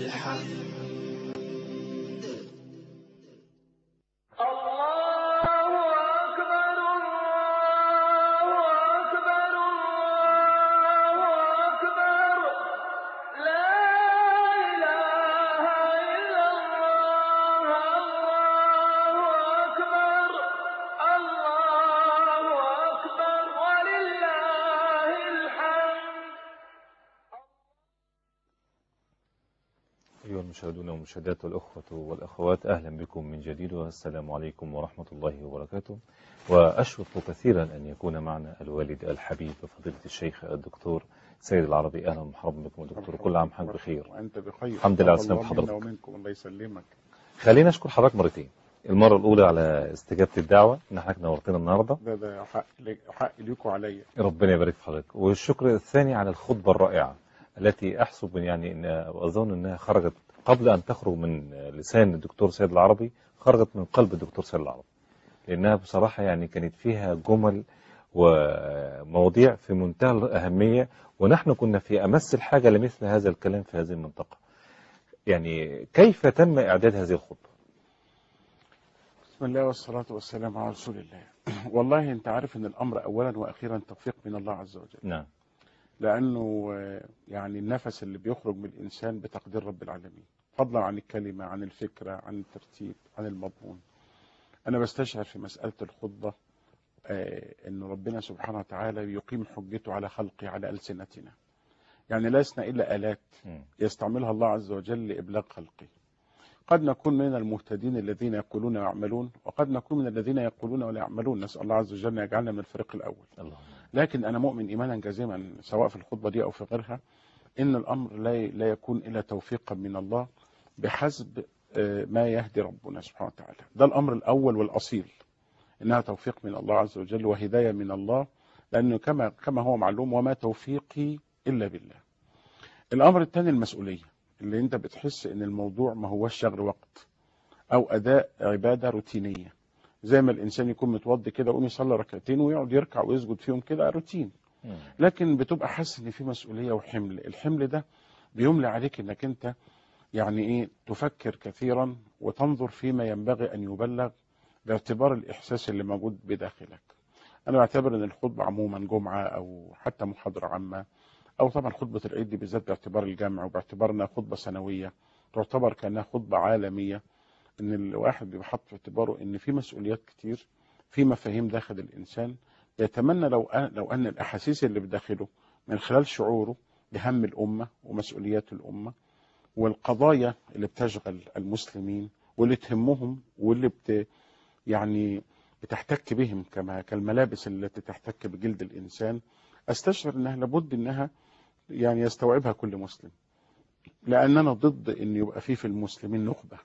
الحمد الله أكبر الله أكبر الله أكبر لا إله إلا الله الله أكبر الله أكبر ولله الحمد أيها المشاهدون والمشاهدات والأخوة والأخوات أهلا بكم من جديد والسلام عليكم ورحمة الله وبركاته وأشوق كثيرا أن يكون معنا الوالد الحبيب فضيلة الشيخ الدكتور سيد العربي أهلا ومرحبا بكم دكتور كل عام وحضرتك بخير وانت بخير الحمد لله على الله سلامة منا حضرتك. ومنكم الله يسلمك خلينا نشكر حضرتك مرتين المرة الأولى على استجابة الدعوة إن حضرتك نورتنا النهاردة ده ده حق لي- حق ليكوا عليا ربنا يبارك في حضرتك والشكر الثاني على الخطبة الرائعة التي أحسب يعني إن وأظن أنها خرجت قبل أن تخرج من لسان الدكتور سيد العربي خرجت من قلب الدكتور سيد العربي لأنها بصراحة يعني كانت فيها جمل ومواضيع في منتهى الأهمية ونحن كنا في أمس الحاجة لمثل هذا الكلام في هذه المنطقة يعني كيف تم إعداد هذه الخطبة بسم الله والصلاة والسلام على رسول الله والله انت عارف ان الامر اولا واخيرا توفيق من الله عز وجل نعم لانه آه، يعني النفس اللي بيخرج من الانسان بتقدير رب العالمين فضلا عن الكلمة عن الفكرة عن الترتيب عن المضمون انا بستشعر في مسألة الخطبة آه، ان ربنا سبحانه وتعالى يقيم حجته على خلقه على ألسنتنا يعني لسنا الا آلات مم. يستعملها الله عز وجل لإبلاغ خلقه قد نكون من المهتدين الذين يقولون ويعملون وقد نكون من الذين يقولون ولا يعملون نسأل الله عز وجل أن يجعلنا من الفريق الأول اللهم لكن أنا مؤمن إيمانا جازما سواء في الخطبة دي أو في غيرها إن الأمر لا لا يكون إلا توفيقا من الله بحسب آه، ما يهدي ربنا سبحانه وتعالى ده الأمر الأول والأصيل إنها توفيق من الله عز وجل وهداية من الله لأنه كما كما هو معلوم وما توفيقي إلا بالله الأمر الثاني المسؤولية اللي أنت بتحس إن الموضوع ما هوش شغل وقت أو أداء عبادة روتينية زي ما الإنسان يكون متوضي كده ويقوم يصلي ركعتين ويقعد يركع ويسجد فيهم كده روتين مم. لكن بتبقى حاسس ان في مسؤوليه وحمل الحمل ده بيملى عليك انك انت يعني ايه تفكر كثيرا وتنظر فيما ينبغي ان يبلغ باعتبار الاحساس اللي موجود بداخلك انا بعتبر ان الخطبه عموما جمعه او حتى محاضره عامه او طبعا خطبه العيد دي بالذات باعتبار الجمع وباعتبار انها خطبه سنويه تعتبر كانها خطبه عالميه ان الواحد بيبقى حاطط في اعتباره ان في مسؤوليات كتير في مفاهيم داخل الانسان يتمنى لو أن لو ان الاحاسيس اللي بداخله من خلال شعوره بهم الامه ومسؤوليات الامه والقضايا اللي بتشغل المسلمين واللي تهمهم واللي بت يعني بتحتك بهم كما كالملابس التي تحتك بجلد الانسان استشعر انها لابد انها يعني يستوعبها كل مسلم لاننا ضد ان يبقى في في المسلمين نخبه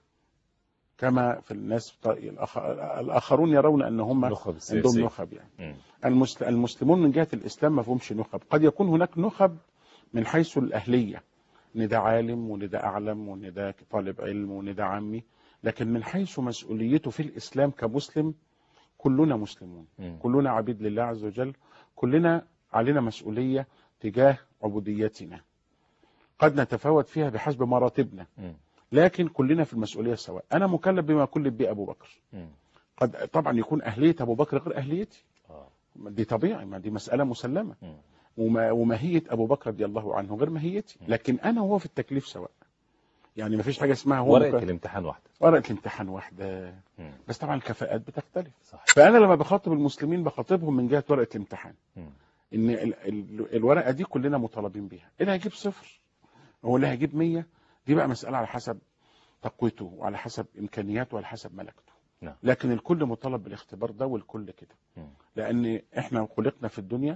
كما في الناس الآخ- الاخرون يرون ان هم نخب عندهم السياسية نخب يعني مم. المسل- المسلمون من جهة الإسلام ما فيهمش نخب قد يكون هناك نخب من حيث الأهلية ان ده عالم وان ده أعلم وان ده طالب علم وان ده عمي لكن من حيث مسؤوليته في الإسلام كمسلم كلنا مسلمون مم. كلنا عبيد لله عز وجل كلنا علينا مسؤولية تجاه عبوديتنا قد نتفاوت فيها بحسب مراتبنا مم. لكن كلنا في المسؤولية سواء أنا مكلف بما كلف به أبو بكر مم. قد طبعا يكون أهلية أبو بكر غير أهليتي آه. دي طبيعي ما دي مسألة مسلمة مم. وما وماهية أبو بكر رضي الله عنه غير ماهيتي لكن أنا وهو في التكليف سواء يعني ما فيش حاجة اسمها هو ورقة مكلف. الامتحان واحدة ورقة الامتحان واحدة مم. بس طبعا الكفاءات بتختلف صح فأنا لما بخاطب المسلمين بخاطبهم من جهة ورقة الامتحان مم. إن ال ال الورقة دي كلنا مطالبين بيها اللي هيجيب صفر هو اللي هيجيب 100 دي بقى مسألة على حسب تقويته وعلى حسب إمكانياته وعلى حسب ملكته نعم. لكن الكل مطالب بالاختبار ده والكل كده مم. لأن إحنا خلقنا في الدنيا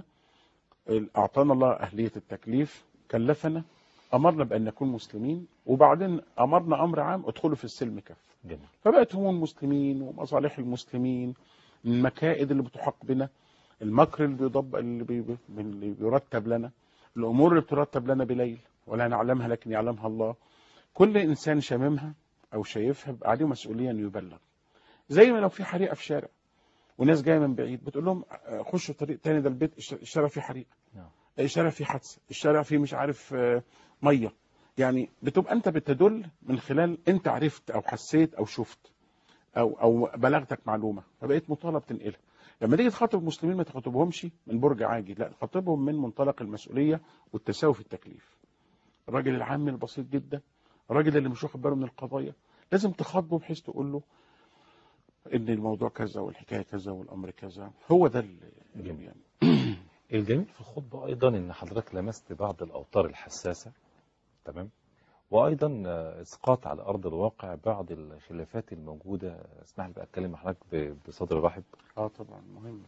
أعطانا الله أهلية التكليف كلفنا أمرنا بأن نكون مسلمين وبعدين أمرنا أمر عام ادخلوا في السلم كف جميل فبقت هموم المسلمين ومصالح المسلمين المكائد اللي بتحق بنا المكر اللي بيضب اللي, بي... اللي بيرتب لنا الأمور اللي بترتب لنا بليل ولا نعلمها لكن يعلمها الله كل إنسان شاممها أو شايفها بقى عليه مسؤولية إنه يبلغ زي ما لو في حريقة في شارع وناس جايه من بعيد بتقول لهم آه، خشوا طريق تاني ده البيت الش- الشارع فيه حريقه نعم. الشارع فيه حادثه الشارع فيه مش عارف آه، ميه يعني بتبقى انت بتدل من خلال انت عرفت او حسيت او شفت او او بلغتك معلومه فبقيت مطالب تنقلها لما تيجي تخاطب المسلمين ما تخاطبهمش من برج عاجي لا تخاطبهم من منطلق المسؤوليه والتساوي في التكليف الراجل العام البسيط جدا الراجل اللي مش واخد باله من القضايا لازم تخاطبه بحيث تقول له ان الموضوع كذا والحكايه كذا والامر كذا هو ده اللي جميل. يعني الجميل في الخطبة أيضا إن حضرتك لمست بعض الأوتار الحساسة تمام وأيضا آه، إسقاط على أرض الواقع بعض الخلافات الموجودة اسمح لي بقى أتكلم مع حضرتك ب- بصدر رحب اه طبعا مهم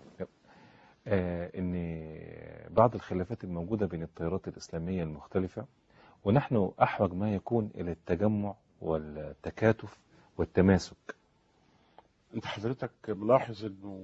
آه، ان بعض الخلافات الموجوده بين التيارات الاسلاميه المختلفه ونحن احوج ما يكون الى التجمع والتكاتف والتماسك انت حضرتك ملاحظ انه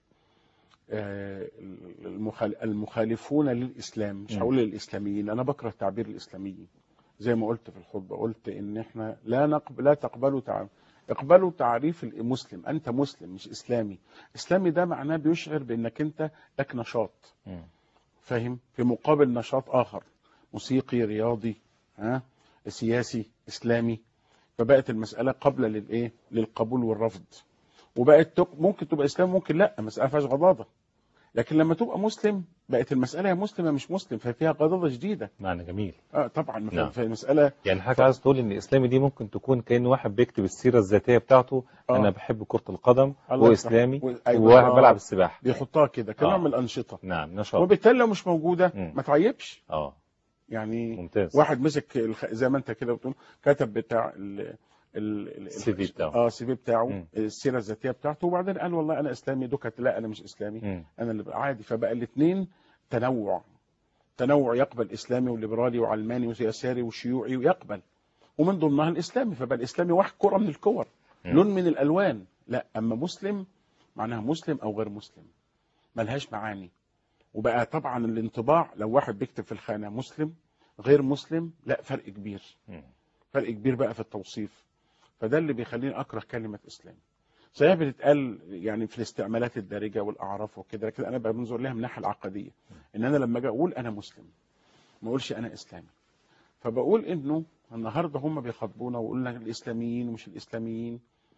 آه، المخال- المخالفون للاسلام مش مم. هقول للاسلاميين انا بكره تعبير الاسلاميين زي ما قلت في الخطبه قلت ان احنا لا نقبل لا تقبلوا تع... اقبلوا تعريف المسلم انت مسلم مش اسلامي اسلامي ده معناه بيشعر بانك انت لك نشاط فاهم في مقابل نشاط اخر موسيقي رياضي ها سياسي اسلامي فبقت المساله قابله للايه للقبول والرفض وبقت تق... ممكن تبقى اسلام ممكن لا مساله فيهاش غضاضه لكن لما تبقى مسلم بقت المساله يا مسلم يا مش مسلم ففيها غضاضه شديده معنى جميل اه طبعا ما نعم. في المساله يعني حضرتك عايز تقول ان الاسلامي دي ممكن تكون كأن واحد بيكتب السيره الذاتيه بتاعته آه. انا بحب كره القدم الله واسلامي يفتح. و- أيوة. وواحد آه. بلعب السباحه بيحطها كده كنوع آه. من الانشطه نعم نشاط وبالتالي لو مش موجوده مم. ما تعيبش اه يعني ممتاز واحد مسك الخ... زي ما انت كده بتقول كتب بتاع ال... ال... ال... السي في بتاعه. اه السي في بتاعه مم. السيره الذاتيه بتاعته وبعدين قال والله انا اسلامي دكت لا انا مش اسلامي مم. انا اللي بقى عادي فبقى الاثنين تنوع تنوع يقبل اسلامي وليبرالي وعلماني ويساري وشيوعي ويقبل ومن ضمنها الاسلامي فبقى الاسلامي واحد كره من الكور مم. لون من الالوان لا اما مسلم معناها مسلم او غير مسلم ملهاش معاني وبقى طبعا الانطباع لو واحد بيكتب في الخانه مسلم غير مسلم لا فرق كبير مم. فرق كبير بقى في التوصيف فده اللي بيخليني اكره كلمه اسلام صحيح بتتقال يعني في الاستعمالات الدارجه والاعراف وكده لكن انا بقى بنظر لها من الناحيه العقديه ان انا لما اجي اقول انا مسلم ما اقولش انا اسلامي فبقول انه النهارده هم بيخاطبونا ويقولوا لنا الاسلاميين ومش الاسلاميين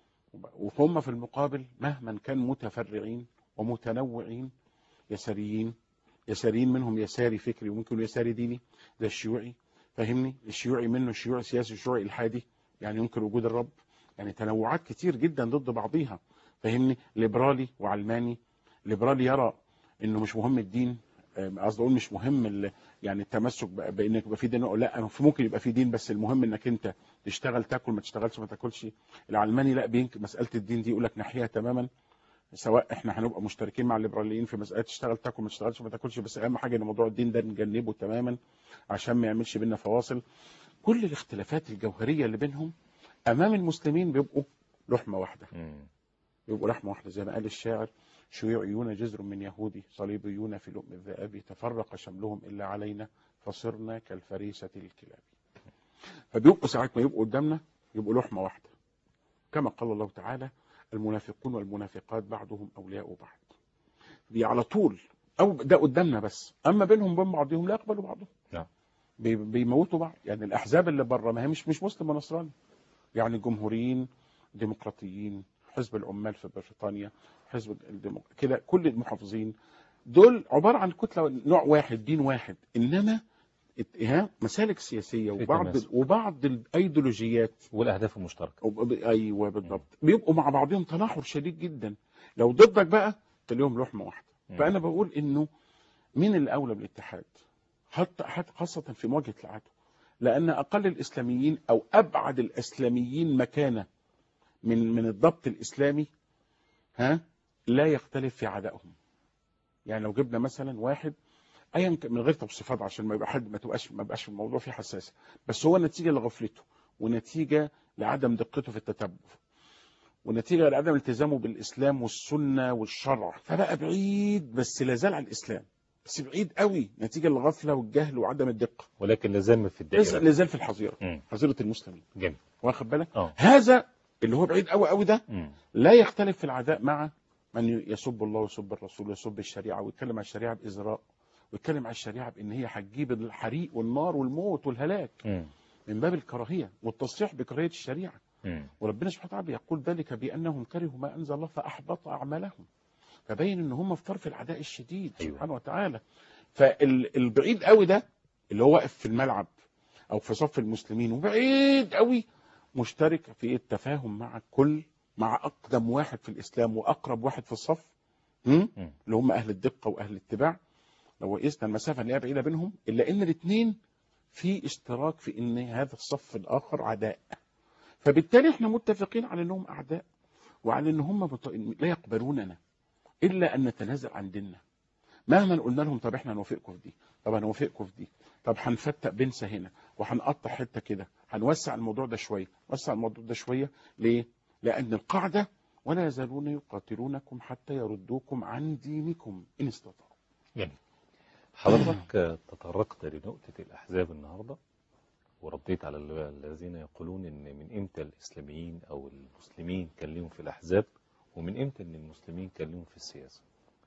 وهم في المقابل مهما كان متفرعين ومتنوعين يساريين يساريين منهم يساري فكري وممكن يساري ديني زي الشيوعي فاهمني الشيوعي منه شيوعي سياسي شيوعي الحادي يعني ينكر وجود الرب يعني تنوعات كتير جدا ضد بعضيها فاهمني ليبرالي وعلماني ليبرالي يرى انه مش مهم الدين آم، قصدي اقول مش مهم ال- يعني التمسك بأ- بانك يبقى في دين أو لا في ممكن يبقى في دين بس المهم انك انت تشتغل تاكل ما تشتغلش ما تاكلش العلماني لا بينك مساله الدين دي يقول لك ناحيه تماما سواء احنا هنبقى مشتركين مع الليبراليين في مساله تشتغل تاكل ما تشتغلش ما تاكلش بس اهم حاجه ان موضوع الدين ده نجنبه تماما عشان ما يعملش بينا فواصل كل الاختلافات الجوهريه اللي بينهم امام المسلمين بيبقوا لحمه واحده مم. يبقوا لحمه واحده زي ما قال الشاعر شيوعيون جزر من يهودي صليبيون في لؤم الذئاب تفرق شملهم الا علينا فصرنا كالفريسه الكلاب فبيبقوا ساعات ما يبقوا قدامنا يبقوا لحمه واحده كما قال الله تعالى المنافقون والمنافقات بعضهم اولياء بعض دي على طول او ده قدامنا بس اما بينهم وبين بعضهم لا يقبلوا بعضهم نعم. بي- بيموتوا بعض يعني الاحزاب اللي بره ما هي مش مش مسلم ونصراني يعني جمهوريين ديمقراطيين حزب العمال في بريطانيا حزب الديمق... كده كل المحافظين دول عباره عن كتله نوع واحد دين واحد انما ات- ها مسالك سياسيه في وبعض تماسك. وبعض الايديولوجيات والاهداف المشتركه وب- ايوه بالضبط بيبقوا مع بعضهم تناحر شديد جدا لو ضدك بقى تلاقيهم لحمه واحده مم. فانا بقول انه مين الاولى بالاتحاد حتى حتى خاصه في مواجهه العدو لان اقل الاسلاميين او ابعد الاسلاميين مكانه من من الضبط الاسلامي ها لا يختلف في عدائهم يعني لو جبنا مثلا واحد ايا كان من غير توصيفات عشان ما يبقى حد ما تبقاش ما يبقاش الموضوع فيه حساسه بس هو نتيجه لغفلته ونتيجه لعدم دقته في التتبع ونتيجه لعدم التزامه بالاسلام والسنه والشرع فبقى بعيد بس لا زال عن الاسلام بس بعيد قوي نتيجه للغفله والجهل وعدم الدقه ولكن لازال في الدائره لا زال في الحظيره مم. حظيره المسلمين جميل واخد بالك اه هذا اللي هو بعيد قوي قوي ده مم. لا يختلف في العداء مع من يسب الله ويسب الرسول ويسب الشريعه ويتكلم عن الشريعه بازراء ويتكلم عن الشريعه بان هي هتجيب الحريق والنار والموت والهلاك مم. من باب الكراهيه والتصريح بكراهيه الشريعه مم. وربنا سبحانه وتعالى يقول ذلك بانهم كرهوا ما انزل الله فاحبط اعمالهم فبين ان هم في طرف العداء الشديد أيوة. سبحانه وتعالى فالبعيد قوي ده اللي هو واقف في الملعب او في صف المسلمين وبعيد قوي مشترك في التفاهم مع الكل مع اقدم واحد في الاسلام واقرب واحد في الصف هم؟ مم. اللي هم اهل الدقه واهل الاتباع لو قسنا المسافه اللي هي بعيده بينهم الا ان الاثنين في اشتراك في ان هذا الصف الاخر عداء فبالتالي احنا متفقين على انهم اعداء وعلى ان هم مط- لا يقبلوننا الا ان نتنازل عن ديننا مهما قلنا لهم طب احنا هنوافقكم في دي طب هنوافقكم في دي طب هنفتق بنسى هنا وهنقطع حته كده هنوسع الموضوع ده شويه نوسع الموضوع ده شويه ليه لان القاعده ولا يزالون يقاتلونكم حتى يردوكم عن دينكم ان استطاعوا جميل حضرتك آه، تطرقت لنقطة الأحزاب النهاردة ورديت على ال- الذين يقولون إن من إمتى الإسلاميين أو المسلمين كان ليهم في الأحزاب ومن إمتى إن المسلمين كان ليهم في السياسة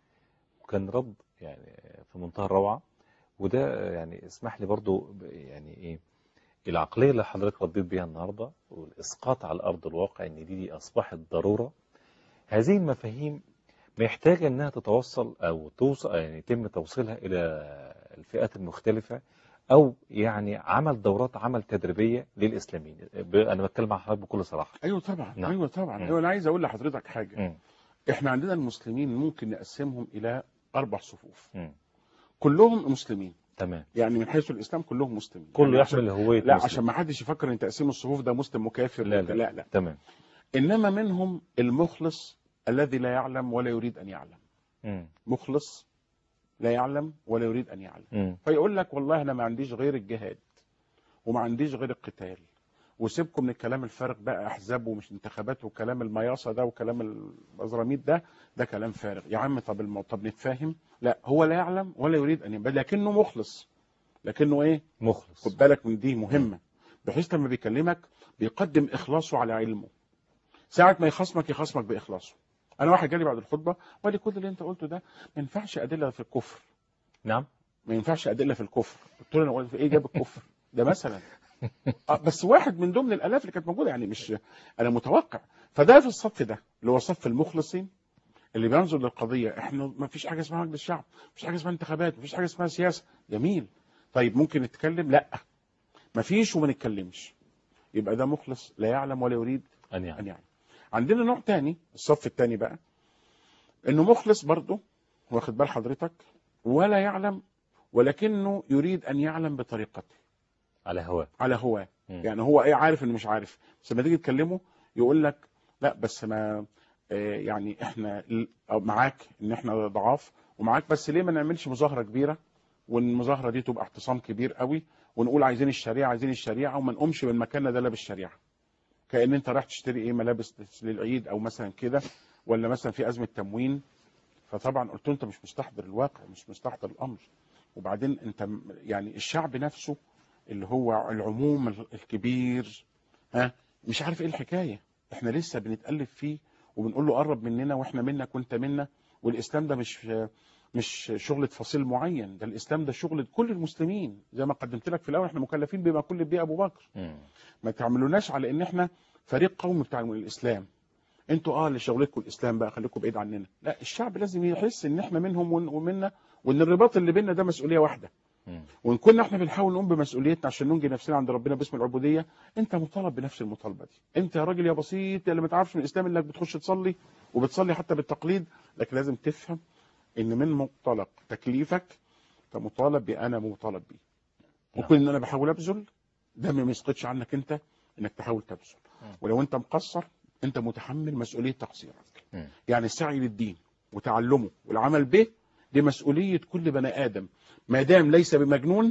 وكان رد يعني في منتهى الروعة وده آه، يعني اسمح لي برضو ب- يعني إيه العقلية اللي حضرتك رديت بيها النهاردة والإسقاط على أرض الواقع إن دي, دي أصبحت ضرورة هذه المفاهيم محتاجة إنها تتوصل أو توصل يعني يتم توصيلها إلى الفئات المختلفة أو يعني عمل دورات عمل تدريبية للإسلاميين ب- أنا بتكلم مع حضرتك بكل صراحة ايوه طبعا نعم. ايوه طبعا مم. ايوه انا عايز اقول لحضرتك حاجه مم. احنا عندنا المسلمين ممكن نقسمهم الى اربع صفوف مم. كلهم مسلمين تمام يعني من حيث الاسلام كلهم مسلمين كله يعني عشان- يحمل هوية لا مسلم. عشان ما حدش يفكر ان تقسيم الصفوف ده مسلم مكافر لا وبتاع. لا, لا لا تمام انما منهم المخلص الذي لا يعلم ولا يريد ان يعلم مم. مخلص لا يعلم ولا يريد ان يعلم مم. فيقول لك والله انا ما عنديش غير الجهاد وما عنديش غير القتال وسيبكم من الكلام الفارغ بقى احزاب ومش انتخابات وكلام المياصه ده وكلام الازراميط ده ده كلام فارغ يا عم طب المو... طب نتفاهم لا هو لا يعلم ولا يريد ان يبقى لكنه مخلص لكنه ايه مخلص خد بالك من دي مهمه بحيث لما بيكلمك بيقدم اخلاصه على علمه ساعه ما يخصمك يخصمك باخلاصه انا واحد جالي بعد الخطبه وقال لي كل اللي انت قلته ده ما ينفعش ادله في الكفر نعم ما ينفعش ادله في الكفر قلت له انا قلت ايه جاب الكفر ده مثلا آه، بس واحد من ضمن الالاف اللي كانت موجوده يعني مش انا متوقع فده في الصف ده اللي هو صف المخلصين اللي بينظر للقضيه احنا ما فيش حاجه اسمها مجلس شعب ما فيش حاجه اسمها انتخابات ما فيش حاجه اسمها سياسه جميل طيب ممكن نتكلم لا ما فيش وما نتكلمش يبقى ده مخلص لا يعلم ولا يريد أن ان يعني يعلم عندنا نوع تاني الصف التاني بقى انه مخلص برضه واخد بال حضرتك ولا يعلم ولكنه يريد ان يعلم بطريقته على هواه على هواه مم. يعني هو ايه عارف انه مش عارف بس لما تيجي تكلمه يقول لك لا بس ما آه، يعني احنا ال- أو معاك ان احنا ضعاف ومعاك بس ليه ما نعملش مظاهره كبيره والمظاهره دي تبقى اعتصام كبير قوي ونقول عايزين الشريعه عايزين الشريعه وما نقومش من مكاننا ده لابس شريعه كان انت رايح تشتري ايه ملابس للعيد او مثلا كده ولا مثلا في ازمه تموين فطبعا قلت له انت مش مستحضر الواقع مش مستحضر الامر وبعدين انت م- يعني الشعب نفسه اللي هو العموم ال- الكبير ها مش عارف ايه الحكايه احنا لسه بنتالف فيه وبنقول له قرب مننا واحنا منك وانت منا والاسلام ده مش مش شغلة فصيل معين ده الاسلام ده شغلة كل المسلمين زي ما قدمت لك في الاول احنا مكلفين بما كل بيه ابو بكر مم. ما تعملوناش على ان احنا فريق قومي بتاع الاسلام انتوا اه اللي شغلتكم الاسلام بقى خليكم بعيد عننا لا الشعب لازم يحس ان احنا منهم ون- ومنا وان الرباط اللي بيننا ده مسؤوليه واحده مم. وان كنا احنا بنحاول نقوم بمسؤوليتنا عشان ننجي نفسنا عند ربنا باسم العبوديه انت مطالب بنفس المطالبه دي انت يا راجل يا بسيط يا اللي ما تعرفش من الاسلام انك بتخش تصلي وبتصلي حتى بالتقليد لكن لازم تفهم ان من منطلق تكليفك انت مطالب بانا مطالب بيه نعم. وكون ان انا بحاول ابذل ده ما يسقطش عنك انت انك تحاول تبذل مم. ولو انت مقصر انت متحمل مسؤوليه تقصيرك مم. يعني السعي للدين وتعلمه والعمل به دي مسؤوليه كل بني ادم ما دام ليس بمجنون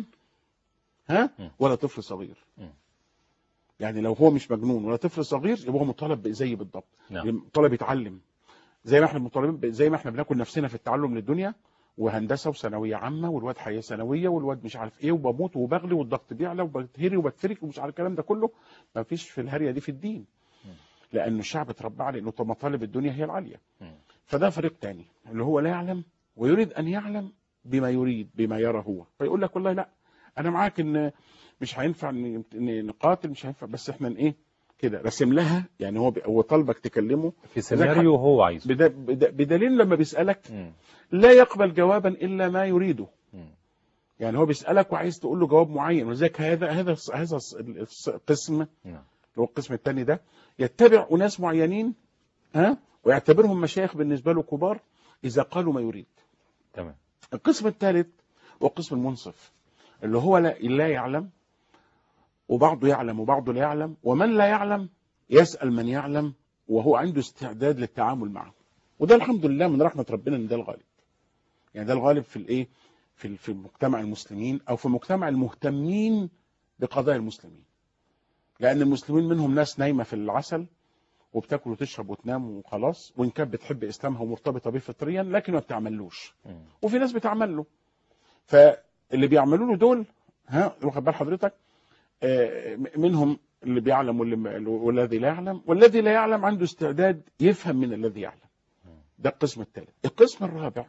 ها مم. ولا طفل صغير مم. يعني لو هو مش مجنون ولا طفل صغير يبقى هو مطالب زي بالضبط نعم مطالب يتعلم زي ما احنا مطالبين زي ما احنا بناكل نفسنا في التعلم للدنيا وهندسه وثانويه عامه والواد حياه ثانويه والواد مش عارف ايه وبموت وبغلي والضغط بيعلى وبتهري وبتفرك ومش عارف الكلام ده كله ما فيش في الهريه دي في الدين مم. لانه الشعب اتربى على انه مطالب الدنيا هي العاليه مم. فده فريق تاني اللي هو لا يعلم ويريد ان يعلم بما يريد بما يرى هو فيقول لك والله لا انا معاك ان مش هينفع ن- ن- نقاتل مش هينفع بس احنا ايه كده رسم لها يعني هو بي- هو طالبك تكلمه في سيناريو هو عايزه بد- بد- بدليل لما بيسالك مم. لا يقبل جوابا الا ما يريده مم. يعني هو بيسالك وعايز تقول له جواب معين ولذلك هذا هذا هذا القسم نعم اللي هو القسم الثاني ده يتبع اناس معينين ها ويعتبرهم مشايخ بالنسبه له كبار اذا قالوا ما يريد تمام القسم الثالث هو القسم المنصف اللي هو لا, لا يعلم وبعضه يعلم وبعضه لا يعلم ومن لا يعلم يسأل من يعلم وهو عنده استعداد للتعامل معه وده الحمد لله من رحمة ربنا ان ده الغالب يعني ده الغالب في الايه في في مجتمع المسلمين او في مجتمع المهتمين بقضايا المسلمين لان المسلمين منهم ناس نايمه في العسل وبتاكل وتشرب وتنام وخلاص وان كانت بتحب اسلامها ومرتبطه بيه فطريا لكن ما بتعملوش مم. وفي ناس بتعمل له فاللي بيعملوا له دول ها واخد بال حضرتك آه، منهم اللي بيعلم واللي والذي لا يعلم والذي لا يعلم عنده استعداد يفهم من الذي يعلم ده القسم الثالث القسم الرابع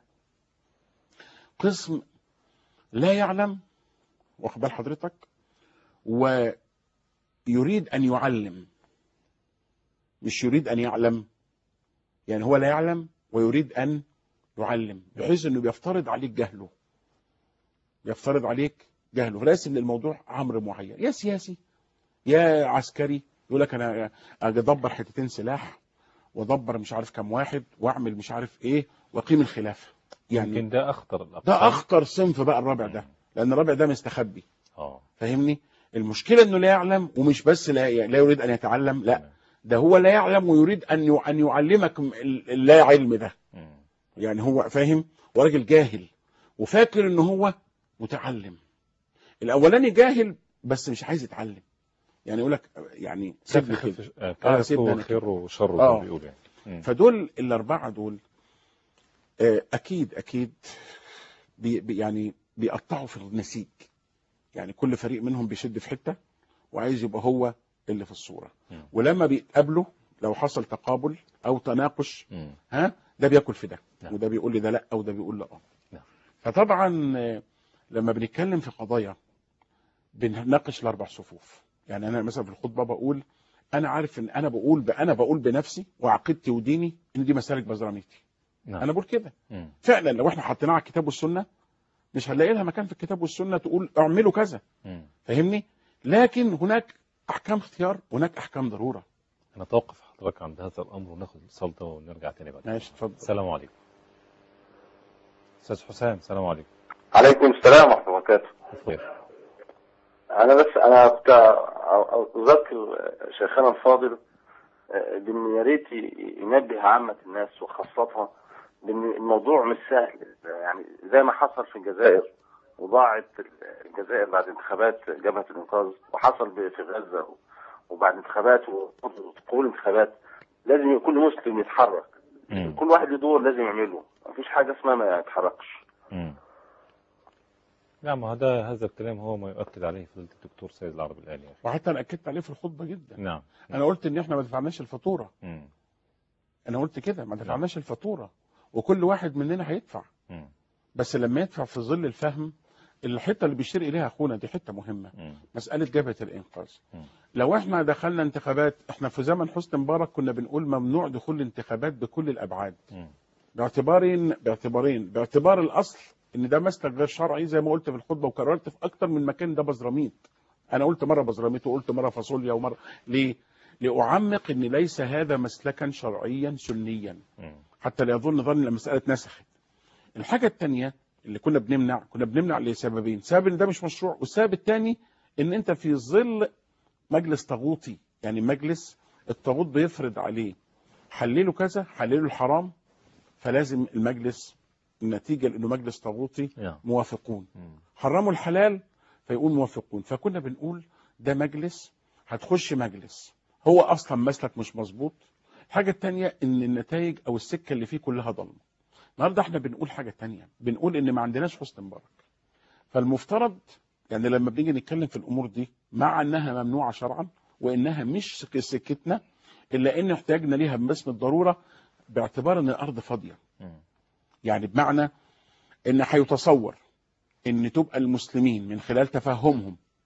قسم لا يعلم واخد بال حضرتك ويريد ان يعلم مش يريد ان يعلم يعني هو لا يعلم ويريد ان يعلم بحيث انه بيفترض عليك جهله يفترض عليك جهله فلازم الموضوع امر معين يا سياسي يا عسكري يقول لك انا اجي ادبر حتتين سلاح وادبر مش عارف كم واحد واعمل مش عارف ايه واقيم الخلافه يعني يمكن ده اخطر الاقسام ده اخطر صنف بقى الرابع ده لان الرابع ده مستخبي اه فاهمني المشكله انه لا يعلم ومش بس لا, لا يريد ان يتعلم لا ده هو لا يعلم ويريد ان ي- ان يعلمك ال- اللا علم ده مم. يعني هو فاهم وراجل جاهل وفاكر ان هو متعلم الاولاني جاهل بس مش عايز يتعلم يعني يقول لك يعني سيبني كده آه، آه، سيبني كافه أنا خير وشر زي آه. ما بيقولوا يعني مم. فدول الاربعه دول آه، اكيد اكيد بي بي- يعني بيقطعوا في النسيج يعني كل فريق منهم بيشد في حته وعايز يبقى هو اللي في الصوره مم. ولما بيتقابلوا لو حصل تقابل او تناقش مم. ها ده بياكل في ده نعم. وده بيقول لي ده لا وده بيقول لا اه نعم. فطبعا آه، لما بنتكلم في قضايا بنناقش الاربع صفوف يعني انا مثلا في الخطبه بقول انا عارف ان انا بقول ب- انا بقول بنفسي وعقيدتي وديني ان دي مسالك بزراميتي نعم انا بقول كده مم. فعلا لو احنا حطيناها على الكتاب والسنه مش هنلاقي لها مكان في الكتاب والسنه تقول اعملوا كذا مم. فاهمني لكن هناك احكام اختيار هناك احكام ضروره نتوقف حضرتك عند هذا الامر وناخد الاتصال ده ونرجع تاني بعد ماشي اتفضل السلام عليكم استاذ حسام السلام عليكم عليكم السلام ورحمة الله وبركاته بخير أنا بس أنا كنت أذكر شيخنا الفاضل آه، بأن يا ريت ي- ينبه عامة الناس وخاصتها بأن الموضوع مش سهل يعني زي ما حصل في الجزائر وضاعت الجزائر بعد انتخابات جبهة الإنقاذ وحصل ب- في غزة وبعد انتخابات وقبول انتخابات لازم يكون مسلم يتحرك مم. كل واحد له دور لازم يعمله مفيش حاجة اسمها ما يتحركش مم. نعم هذا هذا الكلام هو ما يؤكد عليه فضيلة الدكتور سيد العربي الآلي يا أخي. وحتى انا اكدت عليه في الخطبه جدا نعم انا قلت ان احنا ما دفعناش الفاتوره مم. انا قلت كده ما دفعناش الفاتوره وكل واحد مننا هيدفع مم. بس لما يدفع في ظل الفهم الحته اللي بيشير اليها اخونا دي حته مهمه مم. مساله جبهه الانقاذ مم. لو احنا دخلنا انتخابات احنا في زمن حسني مبارك كنا بنقول ممنوع دخول الانتخابات بكل الابعاد مم. باعتبارين باعتبارين باعتبار الاصل ان ده مسلك غير شرعي زي ما قلت في الخطبه وكررت في اكتر من مكان ده بزراميط انا قلت مره بزراميط وقلت مره فاصوليا ومره ليه؟ لاعمق ان ليس هذا مسلكا شرعيا سنيا مم. حتى لا يظن ظن ان المساله اتنسخت. الحاجه الثانيه اللي كنا بنمنع كنا بنمنع لسببين، سبب ان ده مش مشروع والسبب الثاني ان انت في ظل مجلس طاغوتي، يعني مجلس الطاغوت بيفرض عليه حللوا كذا حللوا الحرام فلازم المجلس النتيجه لانه مجلس طاغوتي نعم. موافقون مم. حرموا الحلال فيقول موافقون فكنا بنقول ده مجلس هتخش مجلس هو اصلا مسلك مش مظبوط الحاجه الثانيه ان النتائج او السكه اللي فيه كلها ضلمه النهارده احنا بنقول حاجه تانية بنقول ان ما عندناش حسن مبارك فالمفترض يعني لما بنيجي نتكلم في الامور دي مع انها ممنوعه شرعا وانها مش سك- سكتنا الا ان احتاجنا ليها باسم الضروره باعتبار ان الارض فاضيه مم. يعني بمعنى ان هيتصور ان تبقى المسلمين من خلال تفهمهم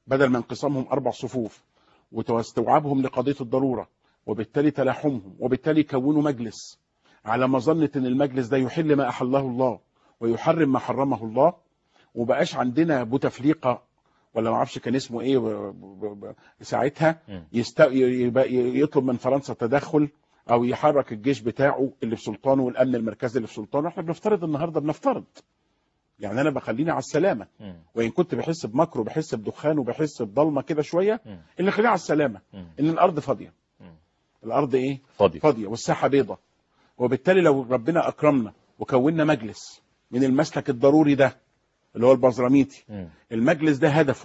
بدل ما انقسامهم اربع صفوف واستوعابهم لقضيه الضروره وبالتالي تلاحمهم وبالتالي يكونوا مجلس على مظنه ان المجلس ده يحل ما احله الله ويحرم ما حرمه الله وبقاش عندنا بوتفليقه ولا ما اعرفش كان اسمه ايه ب- ب- ب- ساعتها مم. يست... يبقى يطلب من فرنسا تدخل او يحرك الجيش بتاعه اللي في سلطانه والامن المركزي اللي في سلطانه احنا بنفترض النهارده بنفترض يعني انا بخليني على السلامه مم. وان كنت بحس بمكر وبحس بدخان وبحس بضلمه كده شويه مم. اللي خليني على السلامه مم. ان الارض فاضيه مم. الارض ايه فاضي فاضيه والساحه بيضة وبالتالي لو ربنا اكرمنا وكونا مجلس من المسلك الضروري ده اللي هو البزراميتي مم. المجلس ده هدفه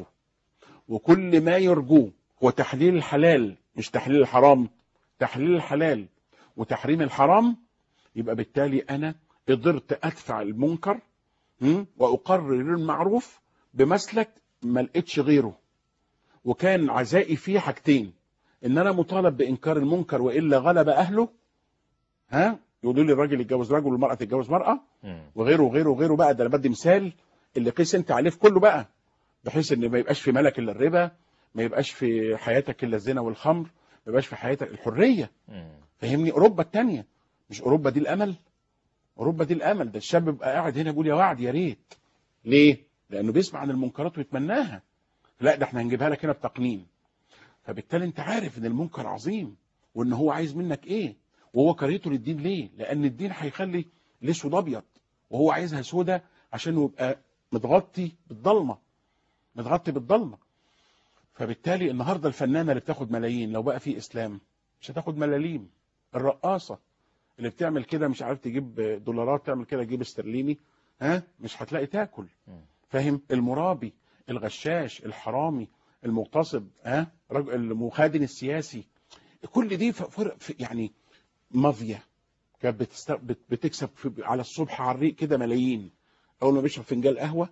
وكل ما يرجوه هو تحليل الحلال مش تحليل الحرام تحليل الحلال وتحريم الحرام يبقى بالتالي انا قدرت ادفع المنكر م? واقرر المعروف بمسلك ما لقيتش غيره وكان عزائي فيه حاجتين ان انا مطالب بانكار المنكر والا غلب اهله ها يقولوا لي الراجل يتجوز رجل والمراه تتجوز مراه مم. وغيره وغيره وغيره بقى ده انا بدي مثال اللي قيس انت عليه في كله بقى بحيث ان ما يبقاش في ملك الا الربا ما يبقاش في حياتك الا الزنا والخمر ما يبقاش في حياتك الحريه مم. فهمني اوروبا الثانيه مش اوروبا دي الامل اوروبا دي الامل ده الشاب بيبقى قاعد هنا يقول يا وعد يا ريت ليه لانه بيسمع عن المنكرات ويتمناها لا ده احنا هنجيبها لك هنا بتقنين فبالتالي انت عارف ان المنكر عظيم وان هو عايز منك ايه وهو كرهته للدين ليه لان الدين هيخلي الاسود ابيض وهو عايزها سودة عشان يبقى متغطي بالضلمه متغطي بالضلمه فبالتالي النهارده الفنانه اللي بتاخد ملايين لو بقى في اسلام مش هتاخد ملاليم الرقاصه اللي بتعمل كده مش عارف تجيب دولارات تعمل كده تجيب استرليني ها مش هتلاقي تاكل مم. فاهم المرابي الغشاش الحرامي المغتصب ها رجل المخادن السياسي كل دي ف- فرق في- يعني مافيا كانت بتست... بت- بتكسب في... على الصبح على الريق كده ملايين اول ما بيشرب فنجان قهوه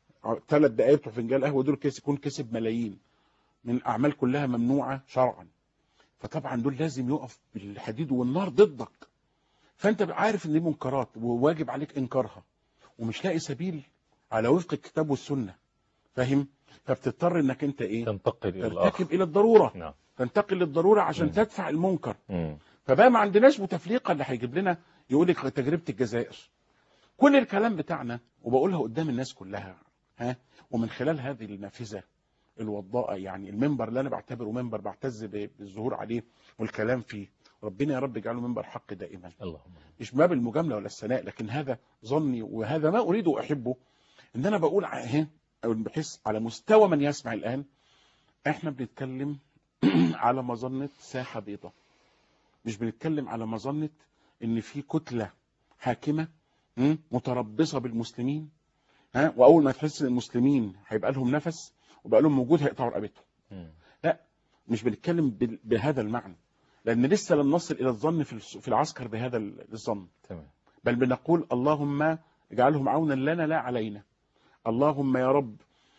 ثلاث دقائق بتوع فنجان قهوه دول كيس يكون كسب ملايين من اعمال كلها ممنوعه شرعا فطبعا دول لازم يقف بالحديد والنار ضدك فانت عارف ان دي منكرات وواجب عليك انكارها ومش لاقي سبيل على وفق الكتاب والسنه فاهم فبتضطر انك انت ايه تنتقل الى الاخر ترتكب الى الضروره نعم تنتقل للضروره عشان مم. تدفع المنكر مم. فبقى ما عندناش متفليقه اللي هيجيب لنا يقول لك تجربه الجزائر كل الكلام بتاعنا وبقولها قدام الناس كلها ها ومن خلال هذه النافذه الوضاءه يعني المنبر اللي انا بعتبره منبر بعتز ب- بالظهور عليه والكلام فيه ربنا يا رب يجعله منبر حق دائما اللهم مش باب المجامله ولا الثناء لكن هذا ظني وهذا ما اريد واحبه ان انا بقول ع- اهي او بحس على مستوى من يسمع الان احنا بنتكلم على مظنه ساحه بيضاء مش بنتكلم على مظنه ان في كتله حاكمه م? متربصه بالمسلمين ها واول ما تحس ان المسلمين هيبقى لهم نفس وبقى لهم وجود هيقطعوا رقبتهم مم. مش بنتكلم بال- بهذا المعنى لان لسه لم نصل الى الظن في الس- في العسكر بهذا ال- الظن تمام بل بنقول اللهم اجعلهم عونا لنا لا علينا اللهم يا رب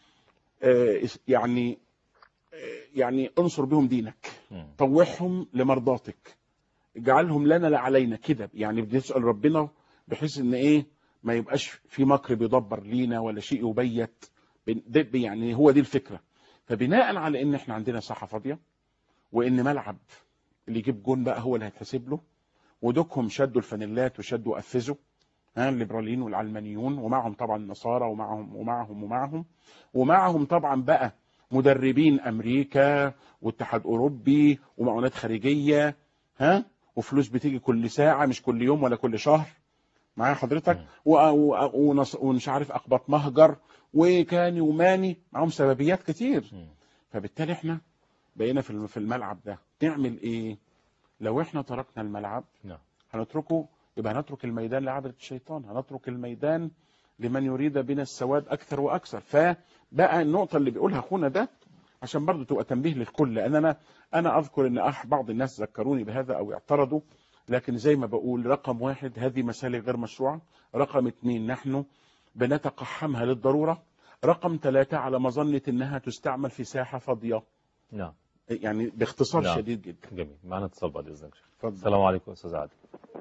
آه، يعني آه، يعني انصر بهم دينك مم. طوعهم لمرضاتك اجعلهم لنا لا علينا كده يعني بنسأل ربنا بحيث ان ايه ما يبقاش في مكر بيدبر لينا ولا شيء يبيت بن- ده يعني هو دي الفكرة فبناء على ان احنا عندنا ساحة فاضية وان ملعب اللي يجيب جون بقى هو اللي هيتحسب له ودوكهم شدوا الفانيلات وشدوا قفزوا ها الليبراليين والعلمانيون ومعهم طبعا النصارى ومعهم ومعهم ومعهم ومعهم طبعا بقى مدربين امريكا واتحاد اوروبي ومعونات خارجيه ها وفلوس بتيجي كل ساعه مش كل يوم ولا كل شهر معايا حضرتك مم. و- و- ونص- ومش عارف اقباط مهجر وكاني وماني معاهم سببيات كتير مم. فبالتالي احنا بقينا في الم- في الملعب ده نعمل ايه لو احنا تركنا الملعب نعم هنتركه يبقى هنترك الميدان لعبدة الشيطان هنترك الميدان لمن يريد بنا السواد اكثر واكثر فبقى النقطه اللي بيقولها اخونا ده عشان برضه تبقى تنبيه للكل لان انا انا اذكر ان أح بعض الناس ذكروني بهذا او اعترضوا لكن زي ما بقول رقم واحد هذه مسالك غير مشروعه رقم اثنين نحن بنتقحمها للضروره رقم ثلاثة على مظنة انها تستعمل في ساحة فاضية نعم يعني باختصار نعم. شديد جدا جميل معنا اتصال بعد اذنك شيخ. اتفضل السلام عليكم استاذ عادل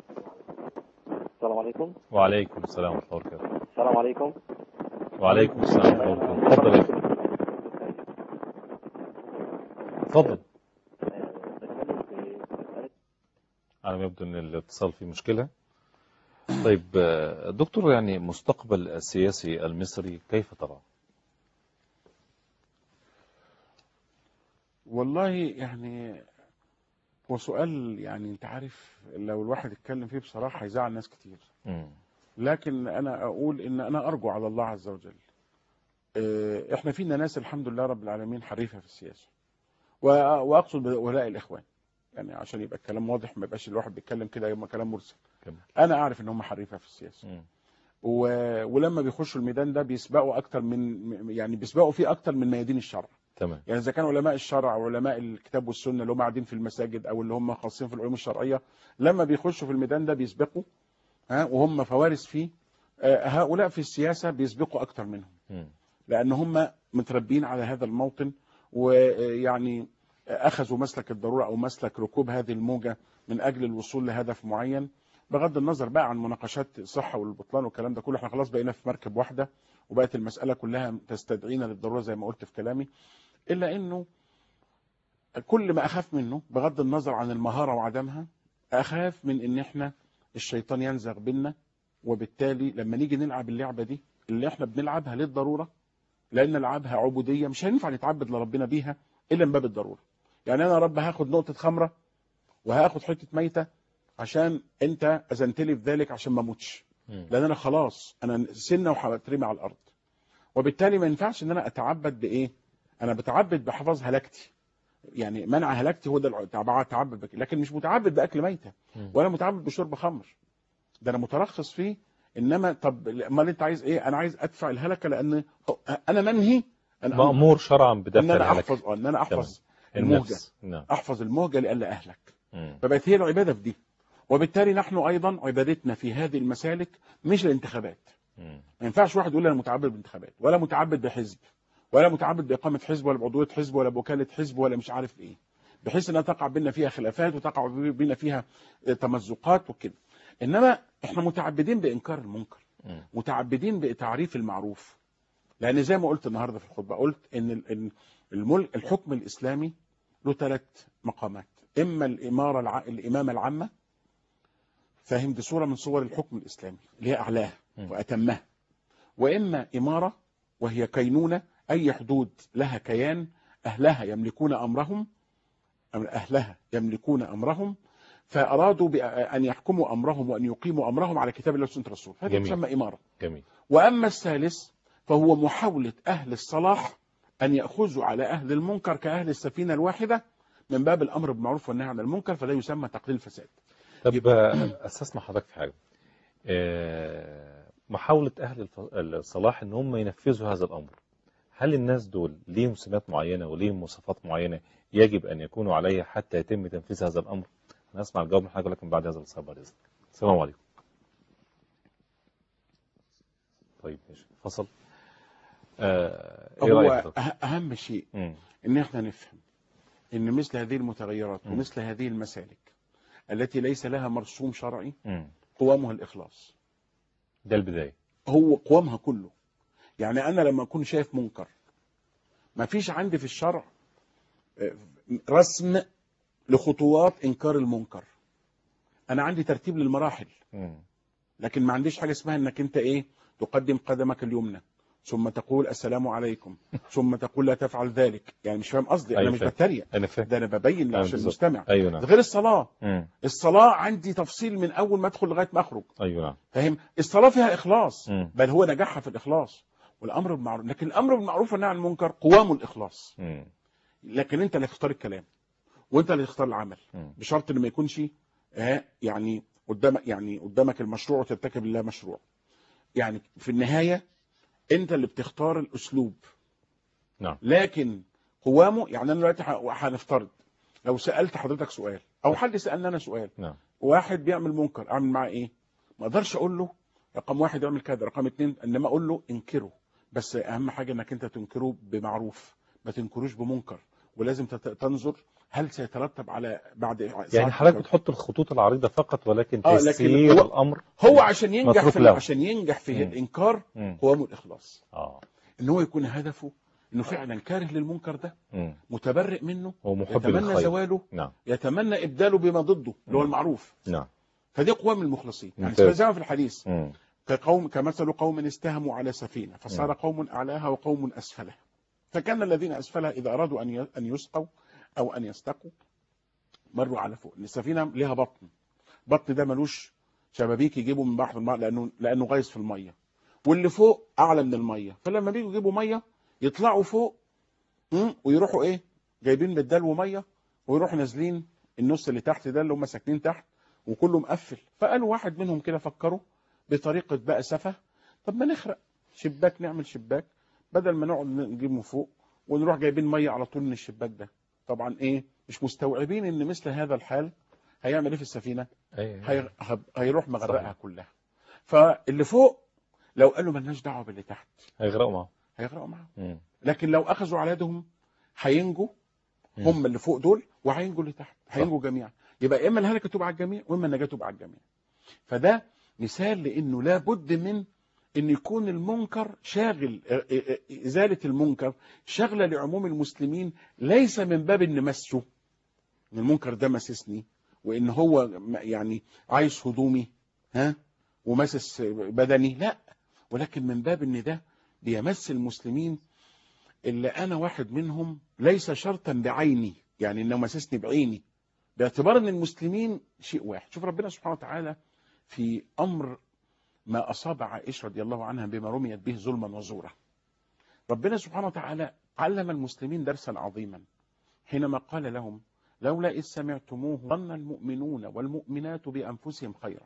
السلام عليكم وعليكم السلام ورحمه الله وبركاته السلام عليكم وعليكم السلام ورحمه الله وبركاته تفضل يا أخي. اتفضل آه، بتكلم في مسألة على ما يبدو ان الاتصال فيه مشكلة طيب آه، دكتور يعني مستقبل السياسي المصري كيف ترى؟ والله يعني هو سؤال يعني انت عارف لو الواحد اتكلم فيه بصراحة هيزعل ناس كتير مم. لكن انا اقول ان انا ارجو على الله عز وجل اه، احنا فينا ناس الحمد لله رب العالمين حريفة في السياسة و- واقصد بولاء الاخوان يعني عشان يبقى الكلام واضح ما يبقاش الواحد بيتكلم كده يبقى كلام مرسل كمل. انا اعرف ان هم حريفة في السياسة مم. و... ولما بيخشوا الميدان ده بيسبقوا اكتر من يعني بيسبقوا فيه اكتر من ميادين الشرع تمام يعني اذا كان علماء الشرع وعلماء الكتاب والسنه اللي هم قاعدين في المساجد او اللي هم خاصين في العلوم الشرعيه لما بيخشوا في الميدان ده بيسبقوا ها وهم فوارس فيه آه، هؤلاء في السياسه بيسبقوا اكتر منهم مم. لان هم متربين على هذا الموطن ويعني اخذوا مسلك الضروره او مسلك ركوب هذه الموجه من اجل الوصول لهدف معين بغض النظر بقى عن مناقشات الصحه والبطلان والكلام ده كله احنا خلاص بقينا في مركب واحده وبقت المساله كلها تستدعينا للضروره زي ما قلت في كلامي الا انه كل ما اخاف منه بغض النظر عن المهاره وعدمها اخاف من ان احنا الشيطان ينزغ بينا وبالتالي لما نيجي نلعب اللعبه دي اللي احنا بنلعبها للضروره لان نلعبها عبوديه مش هينفع نتعبد لربنا بيها الا من باب الضروره يعني انا يا رب هاخد نقطه خمره وهاخد حته ميته عشان انت اذنت لي في ذلك عشان ما اموتش مم. لان انا خلاص انا سنه وهترمي على الارض وبالتالي ما ينفعش ان انا اتعبد بايه انا بتعبد بحفظ هلكتي يعني منع هلكتي هو ده الع- تعبد بك لكن مش متعبد باكل ميته مم. ولا متعبد بشرب خمر ده انا مترخص فيه انما طب امال انت عايز ايه انا عايز ادفع الهلكه لان انا منهي أنا مأمور شرعا ان بدفع انا الهلك احفظ اه ان انا احفظ المهجه النفس نعم احفظ المهجه لئلا اهلك مم. فبقت هي العباده في دي وبالتالي نحن ايضا عبادتنا في هذه المسالك مش الانتخابات مم. ما ينفعش واحد يقول انا متعبد بالانتخابات ولا متعبد بحزب ولا متعبد باقامه حزب ولا بعضويه حزب ولا بوكاله حزب ولا مش عارف ايه بحيث انها تقع بينا فيها خلافات وتقع بينا فيها تمزقات وكده انما احنا متعبدين بانكار المنكر مم. متعبدين بتعريف المعروف لان زي ما قلت النهارده في الخطبه قلت ان ال- إن الملك الحكم الاسلامي له ثلاث مقامات اما الاماره الع... الامامه العامه فاهم دي صوره من صور الحكم الاسلامي اللي هي اعلاها مم. واتمها واما اماره وهي كينونه اي حدود لها كيان اهلها يملكون امرهم أم اهلها يملكون امرهم فارادوا بان يحكموا امرهم وان يقيموا امرهم على كتاب الله وسنه الرسول هذا جميل. تسمى اماره جميل واما الثالث فهو محاوله اهل الصلاح ان ياخذوا على اهل المنكر كاهل السفينه الواحده من باب الامر بالمعروف والنهي عن المنكر فده يسمى تقليل الفساد طب آه، استسمع حضرتك في حاجة آه، محاولة أهل الف- الصلاح إن هم ينفذوا هذا الأمر هل الناس دول ليهم سمات معينة وليهم مواصفات معينة يجب أن يكونوا عليها حتى يتم تنفيذ هذا الأمر أنا أسمع الجواب من حضرتك لكن بعد هذا الاتصال بعد إذنك السلام عليكم طيب ماشي فصل آه، إيه هو رأيك حضرتك؟ أه- اهم شيء مم. ان احنا نفهم ان مثل هذه المتغيرات م. ومثل هذه المسالك التي ليس لها مرسوم شرعي مم. قوامها الاخلاص ده البداية هو قوامها كله يعني انا لما اكون شايف منكر ما فيش عندي في الشرع آه، رسم لخطوات انكار المنكر انا عندي ترتيب للمراحل مم. لكن ما عنديش حاجه اسمها انك انت ايه تقدم قدمك اليمنى ثم تقول السلام عليكم ثم تقول لا تفعل ذلك يعني مش فاهم قصدي انا أيوة مش فاهم. بتريق أنا فاهم ده انا ببين أيوة عشان بالظبط. المستمع أيوة نعم غير الصلاه مم. الصلاه عندي تفصيل من اول ما ادخل لغايه ما اخرج أيوة نعم فاهم الصلاه فيها اخلاص مم. بل هو نجاحها في الاخلاص والامر بالمعروف لكن الامر بالمعروف والنهي عن المنكر قوام الاخلاص مم. لكن انت اللي تختار الكلام وانت اللي تختار العمل مم. بشرط ان ما يكونش آه يعني قدامك يعني قدامك المشروع وترتكب اللا مشروع يعني في النهايه انت اللي بتختار الاسلوب نعم. لكن قوامه يعني انا دلوقتي ح- هنفترض لو سالت حضرتك سؤال او حد سالني انا سؤال نعم واحد بيعمل منكر اعمل معاه ايه ما اقدرش اقول له رقم واحد اعمل كذا رقم اتنين انما اقول له انكره بس اهم حاجه انك انت تنكره بمعروف ما تنكروش بمنكر ولازم تت- تنظر هل سيترتب على بعد يعني ساعات حضرتك منكر. بتحط الخطوط العريضة فقط ولكن آه، لكن تسيير هو- الأمر هو عشان ينجح متروك في له. عشان ينجح في مم. الانكار مم. قوامه الاخلاص اه ان هو يكون هدفه انه فعلا كاره للمنكر ده مم. متبرئ منه هو محب يتمنى للخير زواله نعم يتمنى ابداله بما ضده اللي هو المعروف نعم فدي قوام المخلصين يعني ممتاز. زي ما في الحديث مم. كقوم كمثل قوم استهموا على سفينه فصار نعم. قوم اعلاها وقوم اسفلها فكان الذين اسفلها اذا ارادوا ان ي- ان يسقوا او ان يستقوا مروا على فوق السفينه لها بطن بطن ده ملوش شبابيك يجيبوا من بحر الماء لانه لانه غايز في الميه واللي فوق اعلى من الميه فلما بيجوا يجيبوا ميه يطلعوا فوق مم، ويروحوا ايه جايبين بالدلو ميه ويروحوا نازلين النص اللي تحت ده اللي هم ساكنين تحت وكله مقفل فقالوا واحد منهم كده فكروا بطريقه بقى سفه طب ما نخرق شباك نعمل شباك بدل ما نقعد نجيب من فوق ونروح جايبين ميه على طول من الشباك ده طبعا ايه مش مستوعبين ان مثل هذا الحال هيعمل ايه في السفينه أي- هي... هب- هيروح مغرقها صحيح. كلها فاللي فوق لو قالوا ملناش دعوه باللي تحت هيغرقوا معه هيغرقوا معاهم مم. لكن لو اخذوا على يدهم هينجوا مم. هم اللي فوق دول وهينجوا اللي تحت هينجوا جميعا يبقى اما الهلكه تبقى على الجميع واما النجاه تبقى على الجميع فده مثال لانه لابد من ان يكون المنكر شاغل اه، اه، اه، ازاله المنكر شغله لعموم المسلمين ليس من باب ان مسه ان المنكر ده مسسني وان هو م- يعني عايش هضومي ها ومسس بدني لا ولكن من باب ان ده بيمس المسلمين اللي انا واحد منهم ليس شرطا بعيني يعني انه مسسني بعيني باعتبار ان المسلمين شيء واحد شوف ربنا سبحانه وتعالى في امر ما اصاب عائشه رضي الله عنها بما رميت به ظلما وزورا ربنا سبحانه وتعالى علم المسلمين درسا عظيما حينما قال لهم لولا إذ سمعتموه ظن المؤمنون والمؤمنات بأنفسهم خيرا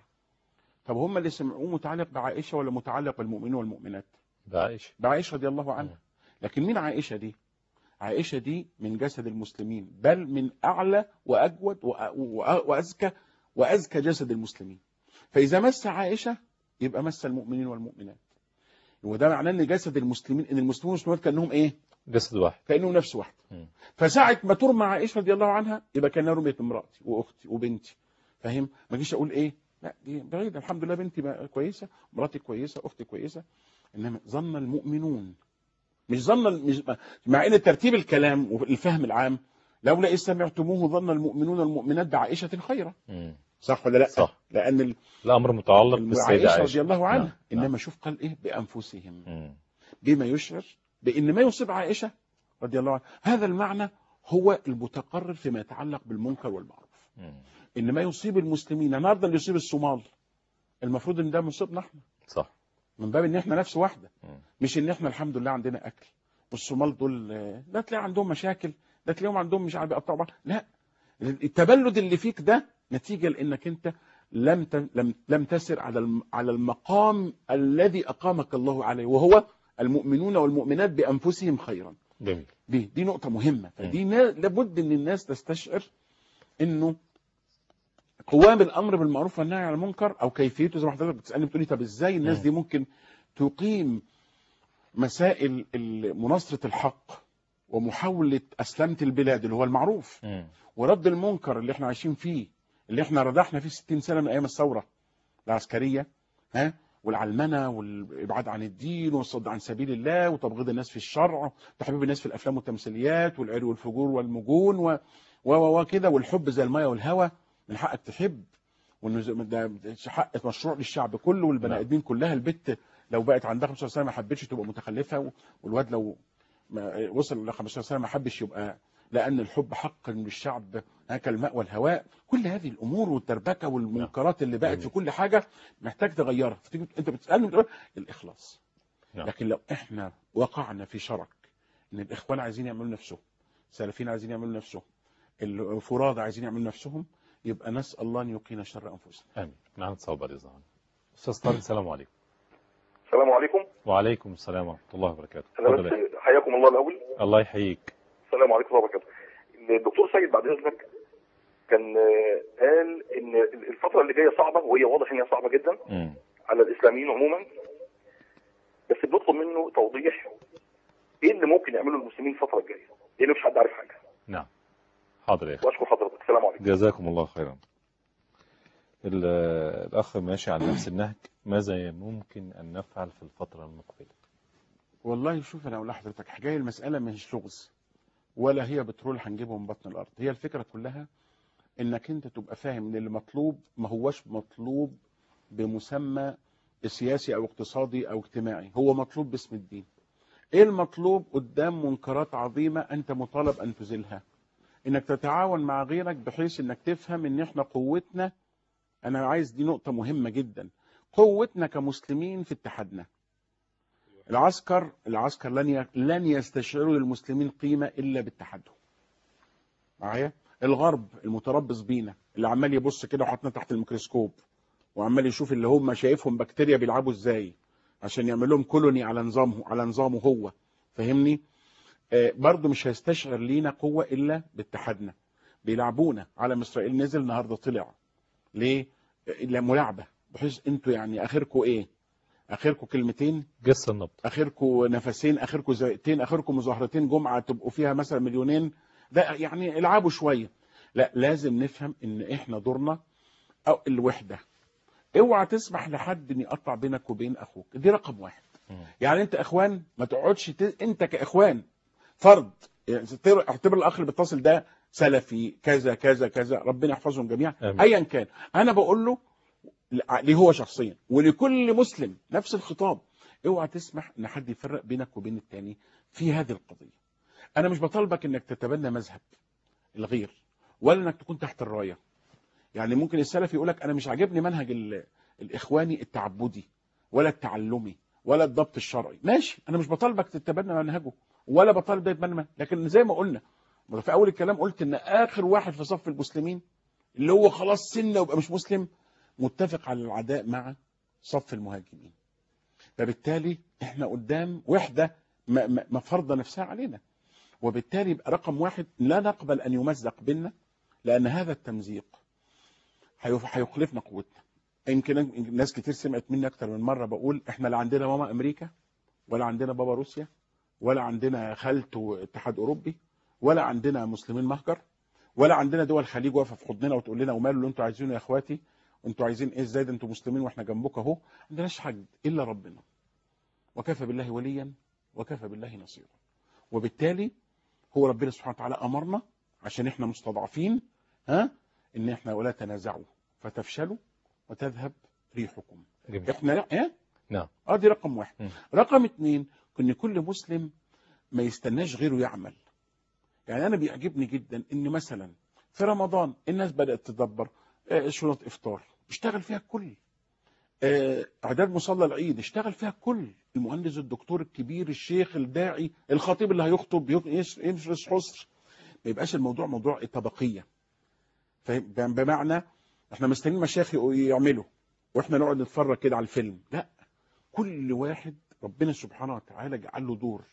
طب هم اللي سمعوه متعلق بعائشة ولا متعلق بالمؤمنين والمؤمنات ده عايش بعائشة رضي الله عنها لكن مين عائشة دي عائشة دي من جسد المسلمين بل من أعلى وأجود وأ- وأ- وأزكى وأزكى جسد المسلمين فإذا مس عائشة يبقى مس المؤمنين والمؤمنات وده معناه ان جسد المسلمين ان المسلمين والمسلمات كانهم ايه؟ جسد واحد كانهم نفس واحد مم. فساعة ما ترمى عائشة رضي الله عنها يبقى كان رميت امرأتي وأختي وبنتي فاهم ما جيش أقول إيه لا دي بعيدة الحمد لله بنتي بقى كويسة مراتي كويسة أختي كويسة إنما ظن المؤمنون مش ظن مش مع إن ترتيب الكلام والفهم العام لولا إذ سمعتموه ظن المؤمنون والمؤمنات بعائشة خيرا مم. صح ولا لا؟ صح. لأن ال- الأمر متعلق بالسيدة عائشة عائشة رضي الله عنها نعم. إنما نعم. شوف قال إيه بأنفسهم مم. بما يشعر بأن ما يصيب عائشة رضي الله عنها هذا المعنى هو المتقرر فيما يتعلق بالمنكر والمعروف مم. ان ما يصيب المسلمين النهارده اللي يصيب الصومال المفروض ان ده مصيبنا احنا صح من باب ان احنا نفس واحده مم. مش ان احنا الحمد لله عندنا اكل والصومال دول آه، ده تلاقي عندهم مشاكل ده تلاقيهم عندهم مش عارف يقطعوا بعض لا التبلد اللي فيك ده نتيجه لانك انت لم ت- لم لم تسر على الم- على المقام الذي اقامك الله عليه وهو المؤمنون والمؤمنات بانفسهم خيرا جميل دي دي نقطة مهمة فدي نا- لابد ان الناس تستشعر انه قوام الامر بالمعروف والنهي عن المنكر او كيفيته زي ما حضرتك بتسالني بتقولي طب ازاي الناس مم. دي ممكن تقيم مسائل ال- مناصرة الحق ومحاولة أسلمة البلاد اللي هو المعروف مم. ورد المنكر اللي احنا عايشين فيه اللي احنا ردحنا فيه 60 سنة من أيام الثورة العسكرية ها والعلمنة والإبعاد عن الدين والصد عن سبيل الله وتبغيض الناس في الشرع وتحبيب الناس في الأفلام والتمثيليات والعري والفجور والمجون و و و وكده والحب زي المية والهوى من حقك تحب وانه زي ما ده ده حق مشروع للشعب كله والبني نعم. ادمين كلها البت لو بقت عندها 15 سنه ما حبتش تبقى متخلفه والواد لو ما وصل ل 15 سنه ما حبش يبقى لان الحب حق للشعب هكا الماء والهواء كل هذه الامور والتربكه والمنكرات اللي بقت في جميل. كل حاجه محتاج تغيرها فتيجي انت بتسالني بتقول الاخلاص نعم. لكن لو احنا وقعنا في شرك ان الاخوان عايزين يعملوا نفسهم السلفيين عايزين يعملوا نفسهم الفراد عايزين يعملوا نفسهم يبقى نسال الله ان يقينا شر انفسنا آمين نعم اتصال بعد إذن أستاذ طارق السلام عليكم السلام عليكم وعليكم السلام ورحمة الله وبركاته انا اتفضل يا بس حياكم الله الاول الله يحييك السلام عليكم ورحمه الله وبركاته الدكتور سيد بعد اذنك كان آه، قال ان الفتره اللي جايه صعبه وهي واضح ان هي صعبه جدا مم. على الاسلاميين عموما بس بنطلب منه توضيح ايه اللي ممكن يعمله المسلمين الفتره الجايه لان مش حد عارف حاجه نعم حاضر يا أخي واشكر حضرتك السلام عليكم جزاكم الله خيرا ال- الأخ ماشي على نفس النهج ماذا ممكن أن نفعل في الفترة المقبلة والله شوف انا اقول لحضرتك حكايه المساله مش لغز ولا هي بترول هنجيبه من بطن الارض هي الفكره كلها انك انت تبقى فاهم ان اللي مطلوب ما هوش مطلوب بمسمى سياسي او اقتصادي او اجتماعي هو مطلوب باسم الدين ايه المطلوب قدام منكرات عظيمه انت مطالب ان تزيلها انك تتعاون مع غيرك بحيث انك تفهم ان احنا قوتنا انا عايز دي نقطه مهمه جدا قوتنا كمسلمين في اتحادنا العسكر العسكر لن ي... لن يستشعروا للمسلمين قيمه الا باتحادهم معايا الغرب المتربص بينا اللي عمال يبص كده وحاطنا تحت الميكروسكوب وعمال يشوف اللي هم شايفهم بكتيريا بيلعبوا ازاي عشان يعمل لهم كولوني على نظامه على نظامه هو فاهمني آه برضه مش هيستشعر لينا قوه الا باتحادنا بيلعبونا علم اسرائيل نزل النهارده طلع ليه؟ الا ملاعبه بحيث انتوا يعني اخركم ايه؟ اخركم كلمتين جس النبض اخركم نفسين اخركم زيتين اخركم مظاهرتين جمعه تبقوا فيها مثلا مليونين ده يعني العبوا شويه لا لازم نفهم ان احنا دورنا او الوحده اوعى تسمح لحد ان يقطع بينك وبين اخوك دي رقم واحد مم. يعني انت اخوان ما تقعدش ت... انت كاخوان فرد يعني اعتبر اعتبر الاخ اللي بيتصل ده سلفي كذا كذا كذا ربنا يحفظهم جميعا آمين. ايا كان انا بقول له ليه هو شخصيا ولكل مسلم نفس الخطاب اوعى تسمح ان حد يفرق بينك وبين التاني في هذه القضيه انا مش بطالبك انك تتبنى مذهب الغير ولا انك تكون تحت الرايه يعني ممكن السلف يقول لك انا مش عاجبني منهج ال- الاخواني التعبدي ولا التعلمي ولا الضبط الشرعي ماشي انا مش بطالبك تتبنى منهجه ولا بطالب ده يتبنى منهجه. لكن زي ما قلنا في اول الكلام قلت ان اخر واحد في صف المسلمين اللي هو خلاص سنه ويبقى مش مسلم متفق على العداء مع صف المهاجمين فبالتالي احنا قدام وحده ما- ما ما فرض نفسها علينا وبالتالي يبقى رقم واحد لا نقبل ان يمزق بيننا لان هذا التمزيق هيف- هيخلفنا قوتنا يمكن ناس كتير سمعت مني اكتر من مره بقول احنا لا عندنا ماما امريكا ولا عندنا بابا روسيا ولا عندنا خالته اتحاد اوروبي ولا عندنا مسلمين مهجر ولا عندنا دول الخليج واقفه في حضننا وتقول لنا وماله اللي انتوا عايزينه يا اخواتي انتوا عايزين ايه ازاي ده انتوا مسلمين واحنا جنبكم اهو ما عندناش حد الا ربنا وكفى بالله وليا وكفى بالله نصيرا وبالتالي هو ربنا سبحانه وتعالى امرنا عشان احنا مستضعفين ها ان احنا ولا تنازعوا فتفشلوا وتذهب ريحكم جميل احنا لا ايه نعم اه دي رقم واحد مم. رقم اتنين ان كل مسلم ما يستناش غيره يعمل يعني انا بيعجبني جدا ان مثلا في رمضان الناس بدات تدبر آه، شنط افطار اشتغل فيها الكل آه، اعداد مصلى العيد اشتغل فيها الكل المهندس الدكتور الكبير الشيخ الداعي الخطيب اللي هيخطب يك- يس- يفرش حصر ما يبقاش الموضوع موضوع طبقيه فاهم بمعنى احنا مستنيين مشايخ يعملوا واحنا نقعد نتفرج كده على الفيلم لا كل واحد ربنا سبحانه وتعالى جعل له دور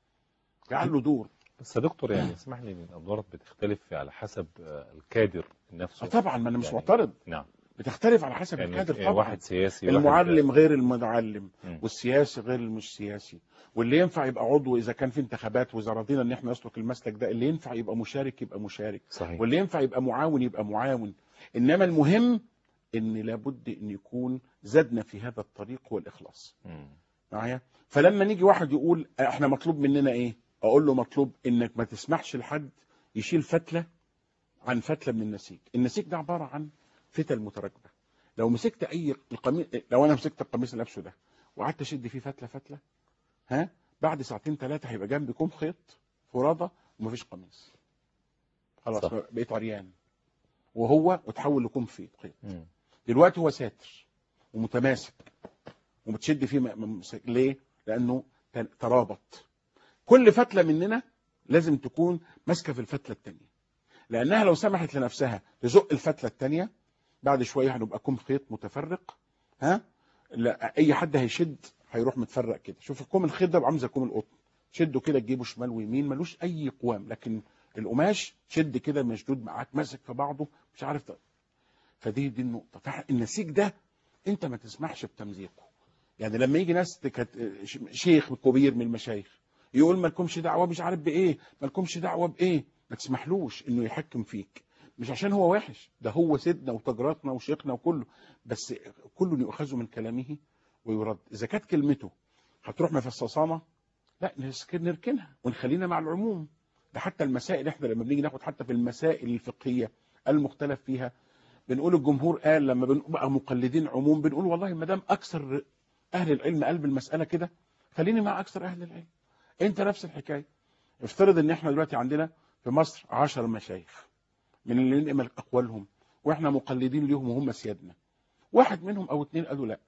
جعل له دور بس يا دكتور يعني اسمح لي ان الادوار بتختلف على حسب آه، الكادر نفسه آه طبعا ما انا مش يعني- معترض نعم بتختلف على حسب يعني الكادر في طبعا واحد سياسي واحد- المعلم غير المتعلم مم. والسياسي غير المش سياسي واللي ينفع يبقى عضو اذا كان في انتخابات واذا رضينا ان احنا نسلك المسلك ده اللي ينفع يبقى مشارك يبقى مشارك صحيح واللي ينفع يبقى معاون يبقى معاون انما المهم ان لابد ان يكون زادنا في هذا الطريق هو الاخلاص مم. معايا فلما نيجي واحد يقول احنا مطلوب مننا ايه اقول له مطلوب انك ما تسمحش لحد يشيل فتله عن فتله من النسيج النسيج ده عباره عن فتل متراكبه لو مسكت اي القميص لو انا مسكت القميص اللي لابسه ده وقعدت اشد فيه فتله فتله ها بعد ساعتين ثلاثه هيبقى جنبي كوم خيط فرادة ومفيش قميص خلاص صح. بقيت عريان وهو وتحول لكوم خيط خيط مم. دلوقتي هو ساتر ومتماسك وبتشد فيه م- م- ليه؟ لانه ت- ترابط كل فتله مننا لازم تكون ماسكه في الفتله الثانيه لانها لو سمحت لنفسها تزق الفتله الثانيه بعد شويه هنبقى كم خيط متفرق ها لا اي حد هيشد هيروح متفرق كده شوف الكوم الخيط ده عامل زي كوم القطن شده كده تجيبه شمال ويمين ملوش اي قوام لكن القماش شد كده مشدود معاك ماسك في بعضه مش عارف ت- فدي دي النقطه فالنسيج ده انت ما تسمحش بتمزيقه يعني لما يجي ناس تكت... ش- شيخ كبير من المشايخ يقول ما لكمش دعوه مش عارف بايه ما لكمش دعوه بايه ما تسمحلوش انه يحكم فيك مش عشان هو وحش ده هو سيدنا وتجراتنا وشيخنا وكله بس كل يؤخذ من كلامه ويرد اذا كانت كلمته هتروح مفصصانه لا نسك- نركنها ونخلينا مع العموم ده حتى المسائل احنا لما بنيجي ناخد حتى في المسائل الفقهيه المختلف فيها بنقول الجمهور قال لما بنبقى مقلدين عموم بنقول والله ما دام اكثر اهل العلم قال بالمساله كده خليني مع اكثر اهل العلم انت نفس الحكايه افترض ان احنا دلوقتي عندنا في مصر عشر مشايخ من اللي ننقل اقوالهم واحنا مقلدين ليهم وهم سيادنا واحد منهم او اتنين قالوا لا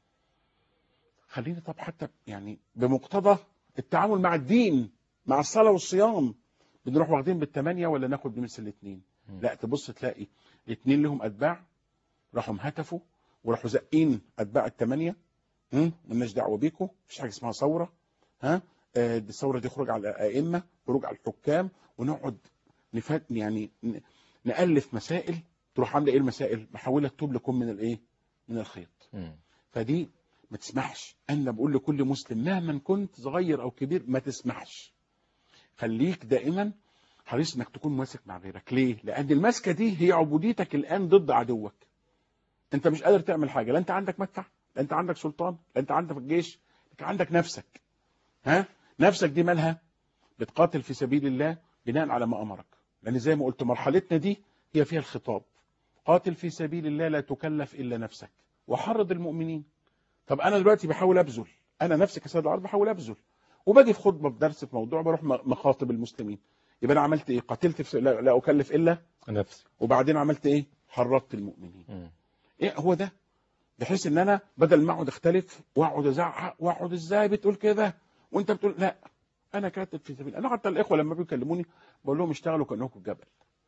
خليني طب حتى يعني بمقتضى التعامل مع الدين مع الصلاه والصيام بنروح واخدين بالثمانيه ولا ناخد بمثل الاثنين مم. لا تبص تلاقي الاثنين لهم اتباع راحوا هتفوا وراحوا زقين اتباع الثمانيه هم؟ مالناش دعوه بيكم مفيش حاجه اسمها ثوره ها آه، دي الثوره دي خروج على الائمه خروج على الحكام ونقعد نفات يعني ن- نالف مسائل تروح عامله ايه المسائل محوله الطوب لكم من الايه من الخيط مم. فدي ما تسمحش انا بقول لكل مسلم مهما كنت صغير او كبير ما تسمحش خليك دائما حريص انك تكون ماسك مع غيرك ليه لان المسكه دي هي عبوديتك الان ضد عدوك انت مش قادر تعمل حاجه لا انت عندك مدفع لا انت عندك سلطان لا انت عندك الجيش لكن عندك نفسك ها نفسك دي مالها بتقاتل في سبيل الله بناء على ما امرك لان زي ما قلت مرحلتنا دي هي فيها الخطاب قاتل في سبيل الله لا تكلف الا نفسك وحرض المؤمنين طب انا دلوقتي بحاول ابذل انا نفسي كسيد العرب بحاول ابذل وباجي في خطبه في درس في موضوع بروح م- مخاطب المسلمين يبقى انا عملت ايه قاتلت في س- لا, لا اكلف الا نفسي وبعدين عملت ايه حرضت المؤمنين مم. ايه هو ده بحيث ان انا بدل ما اقعد اختلف واقعد ازعق واقعد ازاي بتقول كده وانت بتقول لا انا كاتب في سبيل انا حتى الاخوه لما بيكلموني بقول لهم اشتغلوا كانكم جبل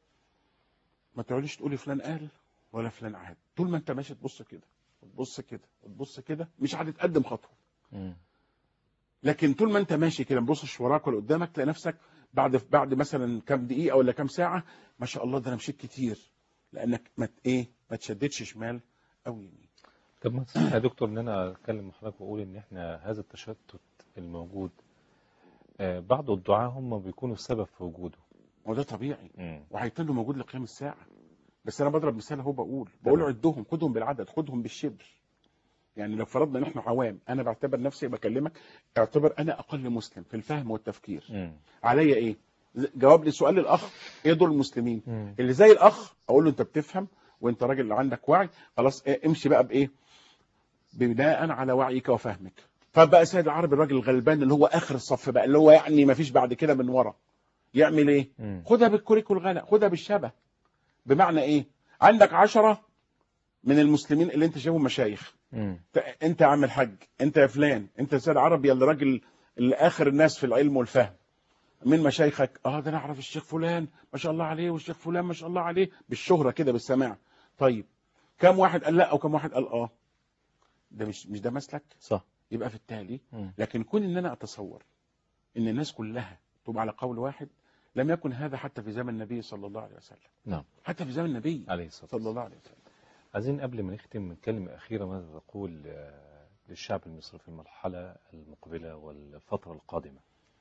ما تقعديش تقولي فلان قال ولا فلان عاد طول ما انت ماشي تبص كده وتبص كده وتبص كده مش هتتقدم خطوه مم. لكن طول ما انت ماشي كده ما تبصش وراك ولا قدامك تلاقي نفسك بعد بعد مثلا كام دقيقه ولا كام ساعه ما شاء الله ده انا مشيت كتير لانك ما ت- ايه ما تشددش شمال او يمين طب ما تسمح يا دكتور ان انا اتكلم مع حضرتك واقول ان احنا هذا التشتت الموجود آه، بعض الدعاة هم بيكونوا السبب في وجوده وده طبيعي مم. وهيتنوا موجود لقيام الساعه بس انا بضرب مثال اهو بقول بقول تمام. عدهم خدهم بالعدد خدهم بالشبر يعني لو فرضنا ان احنا عوام انا بعتبر نفسي بكلمك اعتبر انا اقل مسلم في الفهم والتفكير مم. عليا ايه ز- جواب لي سؤال الاخ ايه دور المسلمين مم. اللي زي الاخ اقول له انت بتفهم وانت راجل عندك وعي خلاص إيه امشي بقى بايه بناء على وعيك وفهمك طب بقى سيد العربي الراجل الغلبان اللي هو اخر الصف بقى اللي هو يعني ما فيش بعد كده من ورا يعمل ايه مم. خدها بالكوريك والغلا خدها بالشبه بمعنى ايه عندك عشرة من المسلمين اللي انت شايفهم مشايخ مم. ت- انت يا عم الحاج انت يا فلان انت يا سيد عربي اللي راجل اللي اخر الناس في العلم والفهم من مشايخك اه ده انا اعرف الشيخ فلان ما شاء الله عليه والشيخ فلان ما شاء الله عليه بالشهرة كده بالسماع طيب كم واحد قال لا او كم واحد قال اه ده مش مش ده مسلك صح يبقى في التالي مم. لكن كون ان انا اتصور ان الناس كلها تبقى على قول واحد لم يكن هذا حتى في زمن النبي صلى الله عليه وسلم نعم حتى في زمن النبي عليه الصلاة صلى والسلام الله عليه وسلم عايزين قبل ما نختم من كلمة أخيرة ماذا تقول آه، للشعب المصري في المرحلة المقبلة والفترة القادمة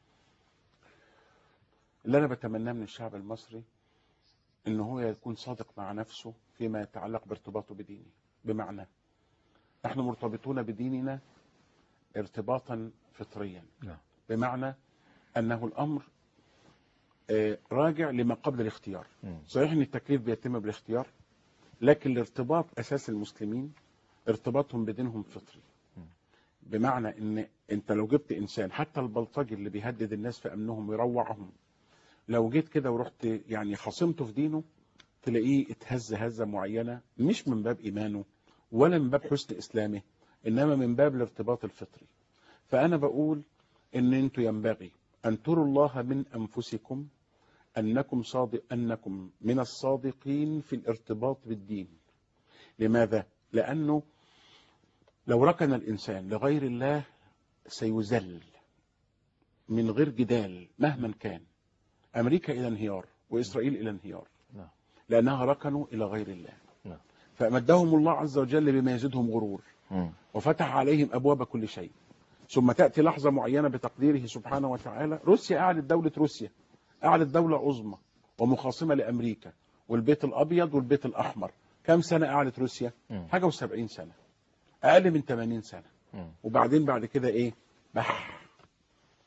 اللي انا بتمناه من الشعب المصري ان هو يكون صادق مع نفسه فيما يتعلق بارتباطه بدينه بمعنى نحن مرتبطون بديننا ارتباطا فطريا نعم بمعنى انه الامر آه، راجع لما قبل الاختيار مم. صحيح ان التكليف بيتم بالاختيار لكن الارتباط اساس المسلمين ارتباطهم بدينهم فطري مم. بمعنى ان انت لو جبت انسان حتى البلطجي اللي بيهدد الناس في امنهم ويروعهم لو جيت كده ورحت يعني خصمته في دينه تلاقيه اتهز هزه معينه مش من باب ايمانه ولا من باب حسن اسلامه انما من باب الارتباط الفطري فانا بقول ان انتم ينبغي ان تروا الله من انفسكم انكم صادق انكم من الصادقين في الارتباط بالدين لماذا لانه لو ركن الانسان لغير الله سيذل من غير جدال مهما كان امريكا الى انهيار واسرائيل الى انهيار نعم لانها ركنوا الى غير الله نعم فامدهم الله عز وجل بما يزيدهم غرور مم. وفتح عليهم ابواب كل شيء ثم تاتي لحظه معينه بتقديره سبحانه وتعالى روسيا اعلت دوله روسيا اعلت دوله عظمى ومخاصمه لامريكا والبيت الابيض والبيت الاحمر كم سنه اعلت روسيا مم. حاجه و70 سنه اقل من 80 سنه مم. وبعدين بعد كده ايه بح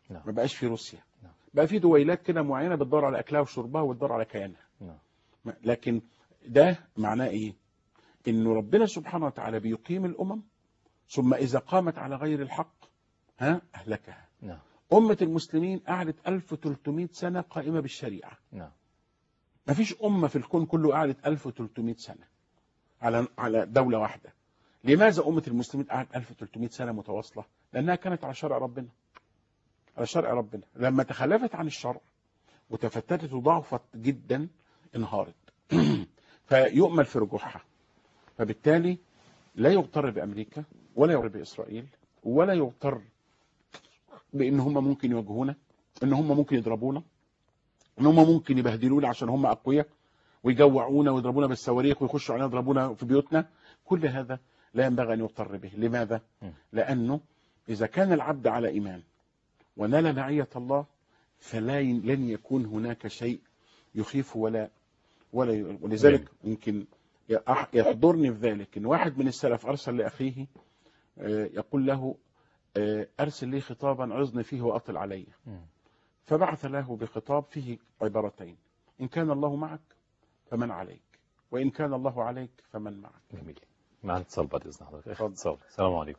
نعم. ما بقاش في روسيا نعم. بقى في دويلات كده معينه بتدور على اكلها وشربها وتدور على كيانها نعم ما- لكن ده معناه ايه انه ربنا سبحانه وتعالى بيقيم الامم ثم اذا قامت على غير الحق ها اهلكها نعم امه المسلمين قعدت 1300 سنه قائمه بالشريعه نعم ما فيش امه في الكون كله قعدت 1300 سنه على على دوله واحده لماذا امه المسلمين قعدت 1300 سنه متواصله لانها كانت على شرع ربنا على شرع ربنا لما تخلفت عن الشرع وتفتتت وضعفت جدا انهارت فيؤمل في رجوعها فبالتالي لا يغتر بامريكا ولا يغتر باسرائيل ولا يغتر بان هم ممكن يواجهونا ان هم ممكن يضربونا ان هم ممكن يبهدلونا عشان هم اقوياء ويجوعونا ويضربونا بالصواريخ ويخشوا علينا يضربونا في بيوتنا كل هذا لا ينبغي ان يغتر به لماذا م. لانه اذا كان العبد على ايمان ونال معيه الله فلا ي- لن يكون هناك شيء يخيف ولا ولا ي- ولذلك يمكن يح- يحضرني في ذلك ان واحد من السلف ارسل لاخيه آه، يقول له آه، ارسل لي خطابا عظني فيه واطل علي مم. فبعث له بخطاب فيه عبارتين إن كان الله معك فمن عليك وإن كان الله عليك فمن معك جميل معنا اتصال بعد اذن حضرتك اتفضل. اتصال السلام عليكم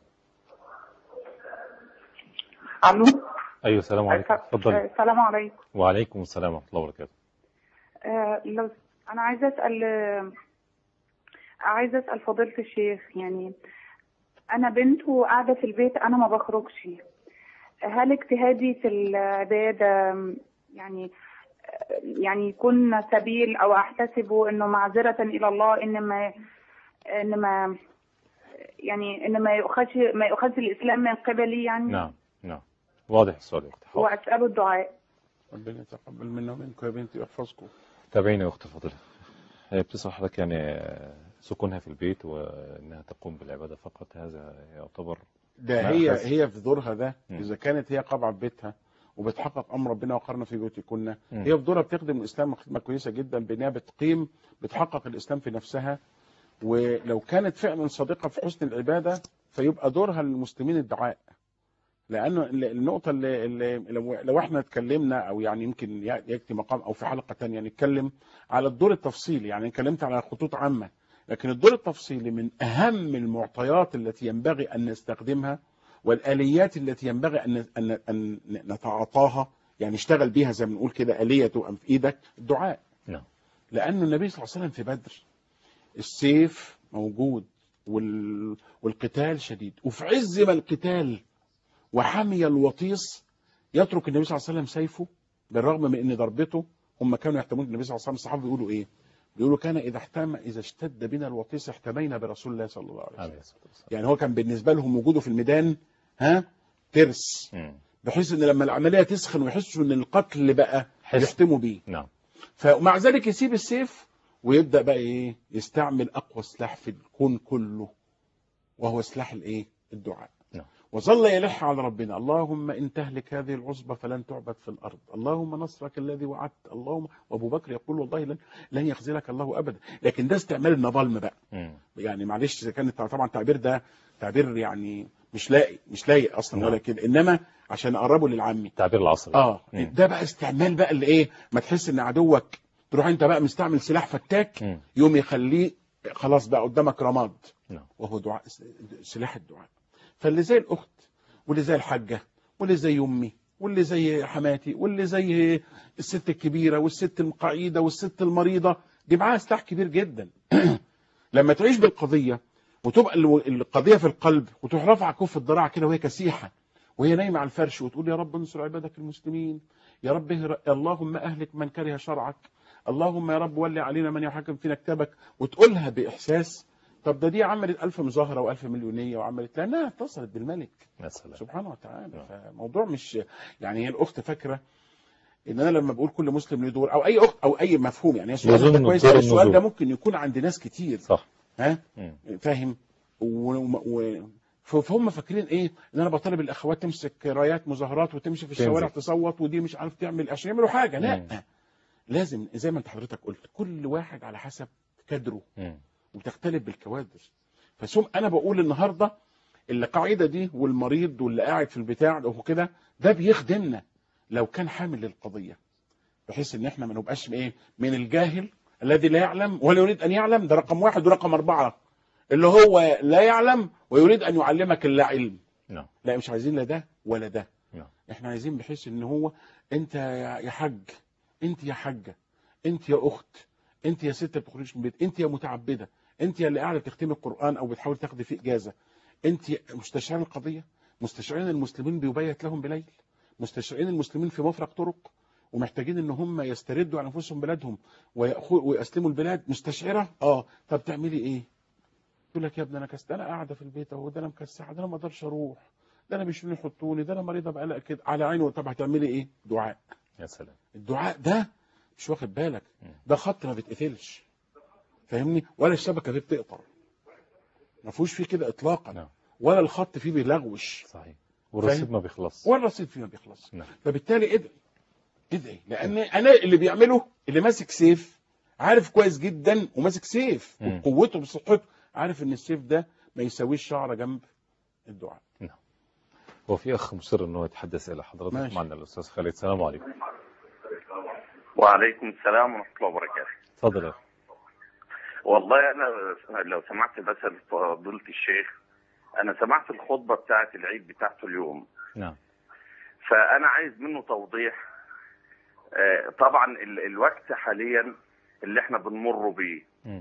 الو ايوه السلام عليكم اتفضل السلام عليكم وعليكم السلام ورحمه الله وبركاته آه، لو انا عايزه اسال آه، عايزه اسال فضيله الشيخ يعني انا بنت وقاعده في البيت انا ما بخرجش هل اجتهادي في العباده يعني يعني يكون سبيل او احتسبه انه معذره الى الله انما انما يعني ان ما يؤخذش ما يؤخذش الاسلام من قبلي يعني نعم نعم واضح السؤال يا اختي حاضر. واساله الدعاء ربنا يتقبل منا ومنكم يا بنتي ويحفظكم تابعيني يا اختي الفاضله هي بتسأل حضرتك يعني آه، سكونها في البيت وانها تقوم بالعباده فقط هذا يعتبر ده ما هي أخذ. هي في دورها ده مم. إذا كانت هي قابعة في بيتها وبتحقق أمر ربنا وقرنا في بيوتكن مم. هي في دورها بتخدم الإسلام خدمة كويسة جدا بأنها بتقيم بتحقق الإسلام في نفسها ولو كانت فعلا صادقة في حسن العبادة فيبقى دورها للمسلمين الدعاء لانه ال- النقطه اللي, اللي لو, لو احنا اتكلمنا او يعني يمكن ي- ياتي مقام او في حلقه تانية نتكلم على الدور التفصيلي يعني اتكلمت على خطوط عامه لكن الدور التفصيلي من اهم المعطيات التي ينبغي ان نستخدمها والاليات التي ينبغي ان ان ان نتعاطاها يعني نشتغل بيها زي ما بنقول كده اليه تبقى في ايدك الدعاء نعم لأن النبي صلى الله عليه وسلم في بدر السيف موجود وال... والقتال شديد وفي عز ما القتال وحمي الوطيس يترك النبي صلى الله عليه وسلم سيفه بالرغم من ان ضربته هم كانوا يحتمون النبي صلى الله عليه وسلم الصحابه بيقولوا ايه؟ بيقولوا كان اذا احتم اذا اشتد بنا الوطيس احتمينا برسول الله صلى الله عليه وسلم عليه الصلاه والسلام يعني هو كان بالنسبه لهم وجوده في الميدان ها ترس مم. بحيث ان لما العمليه تسخن ويحسوا ان القتل بقى حس. يحتموا بيه نعم فمع ذلك يسيب السيف ويبدا بقى ايه يستعمل اقوى سلاح في الكون كله وهو سلاح الايه الدعاء نعم. وظل يلح على ربنا اللهم ان تهلك هذه العصبه فلن تعبد في الارض اللهم نصرك الذي وعدت اللهم وابو بكر يقول والله لن لن يخذلك الله ابدا لكن ده استعمال النظالم بقى مم. يعني معلش اذا كان طبعا التعبير ده تعبير يعني مش لاقي مش لايق اصلا نعم. ولا كده انما عشان اقربه للعامي التعبير العصري اه مم. ده بقى استعمال بقى اللي ايه ما تحس ان عدوك تروح انت بقى مستعمل سلاح فتاك مم. يوم يخليه خلاص بقى قدامك رماد نعم وهو دعاء سلاح الدعاء فاللي زي الاخت واللي زي الحاجه واللي زي امي واللي زي حماتي واللي زي الست الكبيره والست القعيده والست المريضه دي معاها سلاح كبير جدا لما تعيش بالقضيه وتبقى الو- القضيه في القلب وتروح رافعه كف الذراع كده وهي كسيحه وهي نايمه على الفرش وتقول يا رب انصر عبادك المسلمين يا رب اهر- اللهم اهلك من كره شرعك اللهم يا رب ولي علينا من يحكم فينا كتابك وتقولها باحساس طب ده دي عملت ألف مظاهره وألف مليونيه وعملت لانها اتصلت بالملك يا سلام سبحانه وتعالى نعم. فالموضوع مش يعني هي الاخت فاكره ان انا لما بقول كل مسلم له دور او اي اخت او اي مفهوم يعني السؤال يظن ده كويس دور أوي، السؤال ده النزول. ممكن يكون عند ناس كتير صح ها مم. فاهم و... و... ف- فهم فاكرين ايه ان انا بطالب الاخوات تمسك رايات مظاهرات وتمشي في الشوارع تنزل. تصوت ودي مش عارف تعمل عشان يعملوا حاجه لا مم. لازم زي ما انت حضرتك قلت كل واحد على حسب كادره مم. وبتختلف بالكوادر فثم انا بقول النهارده القاعده دي والمريض واللي قاعد في البتاع ده وكده ده بيخدمنا لو كان حامل للقضيه بحيث ان احنا ما نبقاش ايه من الجاهل الذي لا يعلم ولا يريد ان يعلم ده رقم واحد ورقم اربعه اللي هو لا يعلم ويريد ان يعلمك اللا علم نعم لا مش عايزين لا ده ولا ده نعم. احنا عايزين بحيث ان هو انت يا يا حاج انت يا حاجه انت يا اخت انت يا ست بتخرجش من البيت انت يا متعبده انت يا اللي قاعده بتختمي القران او بتحاول تاخدي فيه اجازه انت مستشعرين القضيه مستشعرين المسلمين بيبيت لهم بليل مستشعرين المسلمين في مفرق طرق ومحتاجين ان هم يستردوا عن انفسهم بلادهم ويأخو- ويسلموا البلاد مستشعره اه طب تعملي ايه تقول لك يا ابني انا كست انا قاعده في البيت اهو ده انا مكسحه ده انا ما اقدرش اروح ده انا مش يحطوني ده انا مريضه بقلق كده على عيني طب هتعملي ايه دعاء يا سلام الدعاء ده مش واخد بالك مم. ده خط ما بيتقفلش فاهمني ولا الشبكه فيه بتقطع ما فيهوش فيه كده اطلاقا نعم. ولا الخط فيه بيلغوش صحيح والرصيد فاهم؟ ما بيخلص ولا الرصيد فيه ما بيخلص نعم فبالتالي ادعي ادعي لان انا اللي بيعمله اللي ماسك سيف عارف كويس جدا وماسك سيف مم. وقوته بصحته عارف ان السيف ده ما يساويش شعره جنب الدعاء هو في اخ مصر ان هو يتحدث الى حضرتك ماشي. معنا الاستاذ خالد السلام عليكم وعليكم السلام ورحمة الله وبركاته اتفضل يا أخي. والله أنا لو سمعت بس فضيلة الشيخ أنا سمعت الخطبة بتاعة العيد بتاعته اليوم نعم فأنا عايز منه توضيح آه، طبعا ال- الوقت حاليا اللي احنا بنمر بيه مم.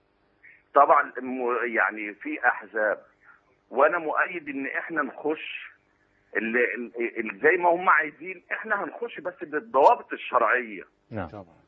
طبعا م- يعني في أحزاب وأنا مؤيد إن احنا نخش اللي اللي زي ما هم عايزين احنا هنخش بس بالضوابط الشرعيه نعم طبعا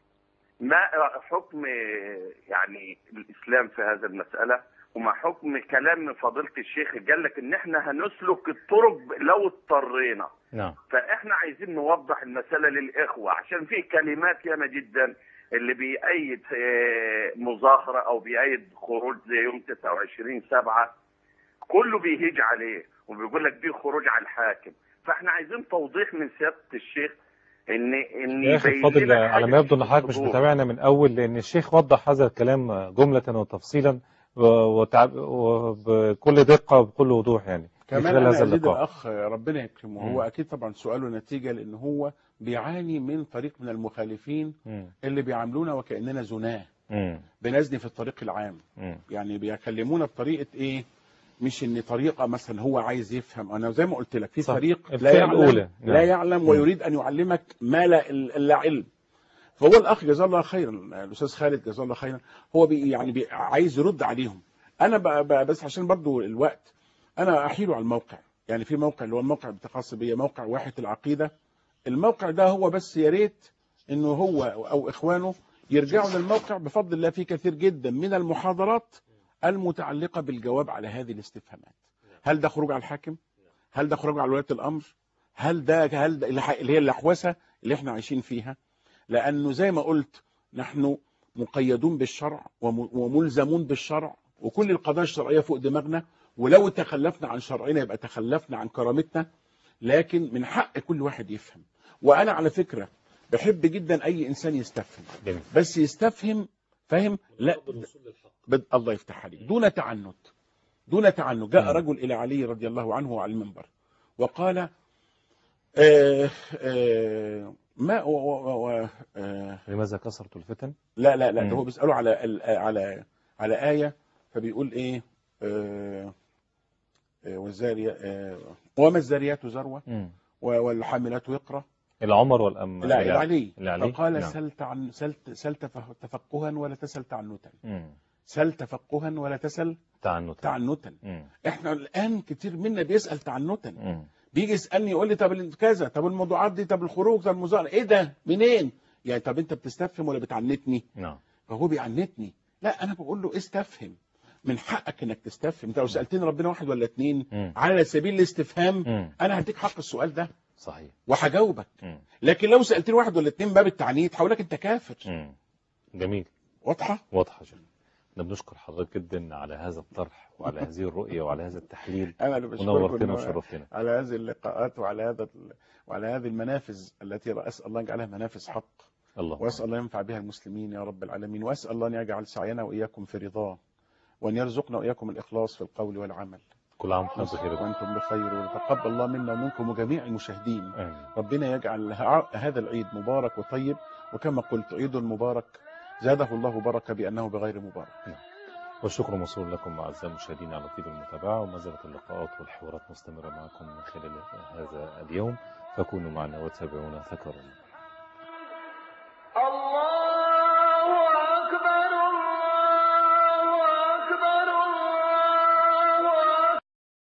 ما حكم يعني الاسلام في هذا المساله وما حكم كلام فضيله الشيخ قال لك ان احنا هنسلك الطرق لو اضطرينا نعم فاحنا عايزين نوضح المساله للاخوه عشان في كلمات ياما جدا اللي بيأيد آه، مظاهره او بيأيد خروج زي يوم 29 7 كله بيهيج عليه وبيقول لك دي خروج على الحاكم فاحنا عايزين توضيح من سياده الشيخ ان ان يا اخي يبين فاضل لنا على حاجة ما يبدو ان في حضرتك مش الصدور. متابعنا من اول لان الشيخ وضح هذا الكلام جمله وتفصيلا و- وتع- وبكل دقه وبكل وضوح يعني في كمان خلال انا هذا ازيد اللقاء الاخ ربنا يكرمه هو مم. اكيد طبعا سؤاله نتيجه لان هو بيعاني من طريق من المخالفين مم. اللي بيعاملونا وكاننا زناه مم. بنزني في الطريق العام مم. يعني بيكلمونا بطريقه ايه مش ان طريقه مثلا هو عايز يفهم انا زي ما قلت لك في صح. طريق لا الفئة يعلم الأولى. لا نعم. يعلم مم. ويريد ان يعلمك ما لا لا علم فهو الاخ جزاه الله خيرا الاستاذ خالد جزاه الله خيرا هو بي يعني بي عايز يرد عليهم انا ب ب بس عشان برضو الوقت انا احيله على الموقع يعني في موقع اللي هو الموقع الخاص بيا موقع واحد العقيده الموقع ده هو بس يا ريت انه هو او اخوانه يرجعوا للموقع بفضل الله في كثير جدا من المحاضرات المتعلقه بالجواب على هذه الاستفهامات هل ده خروج على الحاكم هل ده خروج على ولايه الامر هل ده هل ده اللي هي اللحوسه اللي احنا عايشين فيها لانه زي ما قلت نحن مقيدون بالشرع وم- وملزمون بالشرع وكل القضايا الشرعيه فوق دماغنا ولو تخلفنا عن شرعنا يبقى تخلفنا عن كرامتنا لكن من حق كل واحد يفهم وانا على فكره بحب جدا اي انسان يستفهم جميل بس يستفهم فاهم لا بد الله يفتح عليك دون تعنت دون تعنت جاء مم. رجل الى علي رضي الله عنه على المنبر وقال آه آه ما و و و آه لماذا كثرت الفتن لا لا لا مم. ده هو بيساله على ال- على على ايه فبيقول ايه آه آه والزارية آه وما الزاريات ذروه مم. و- والحاملات وقرا العمر والأم لا العلي العلي فقال نعم. سل تعن سل سل تف- تفقها ولا تسل تعنتا مم. سل تفقها ولا تسل تعنت تعنتا مم. احنا الان كتير منا بيسال تعنتا مم. بيجي يسالني يقول لي طب ال- كذا طب الموضوعات دي طب الخروج طب المظاهره ايه ده منين يعني طب انت بتستفهم ولا بتعنتني نعم فهو بيعنتني لا انا بقول له استفهم من حقك انك تستفهم انت لو سالتني ربنا واحد ولا اتنين مم. على سبيل الاستفهام مم. انا هديك حق السؤال ده صحيح وهجاوبك مم. لكن لو سالتني واحد ولا اتنين باب التعنيت هقول لك انت كافر مم. جميل واضحه واضحة جدا احنا بنشكر حضرتك جدا على هذا الطرح وعلى هذه الرؤية وعلى هذا التحليل انا اللي بشكركم ونورتنا إنه- وشرفتنا على هذه اللقاءات وعلى هذا ال- وعلى هذه المنافذ التي اسال الله يجعلها منافذ حق الله واسال الله ينفع بها المسلمين يا رب العالمين واسال الله ان يجعل سعينا واياكم في رضاه وان يرزقنا واياكم الاخلاص في القول والعمل كل عام وحضرتك بخير يا دكتور. وانتم بخير وتقبل الله منا ومنكم وجميع المشاهدين آمين ربنا يجعل ه- هذا العيد مبارك وطيب وكما قلت عيد مبارك زاده الله بركة بأنه بغير مبارك والشكر موصول لكم أعزائي المشاهدين على طيب المتابعة وما زالت اللقاءات والحوارات مستمرة معكم من خلال هذا اليوم فكونوا معنا وتابعونا تكرموا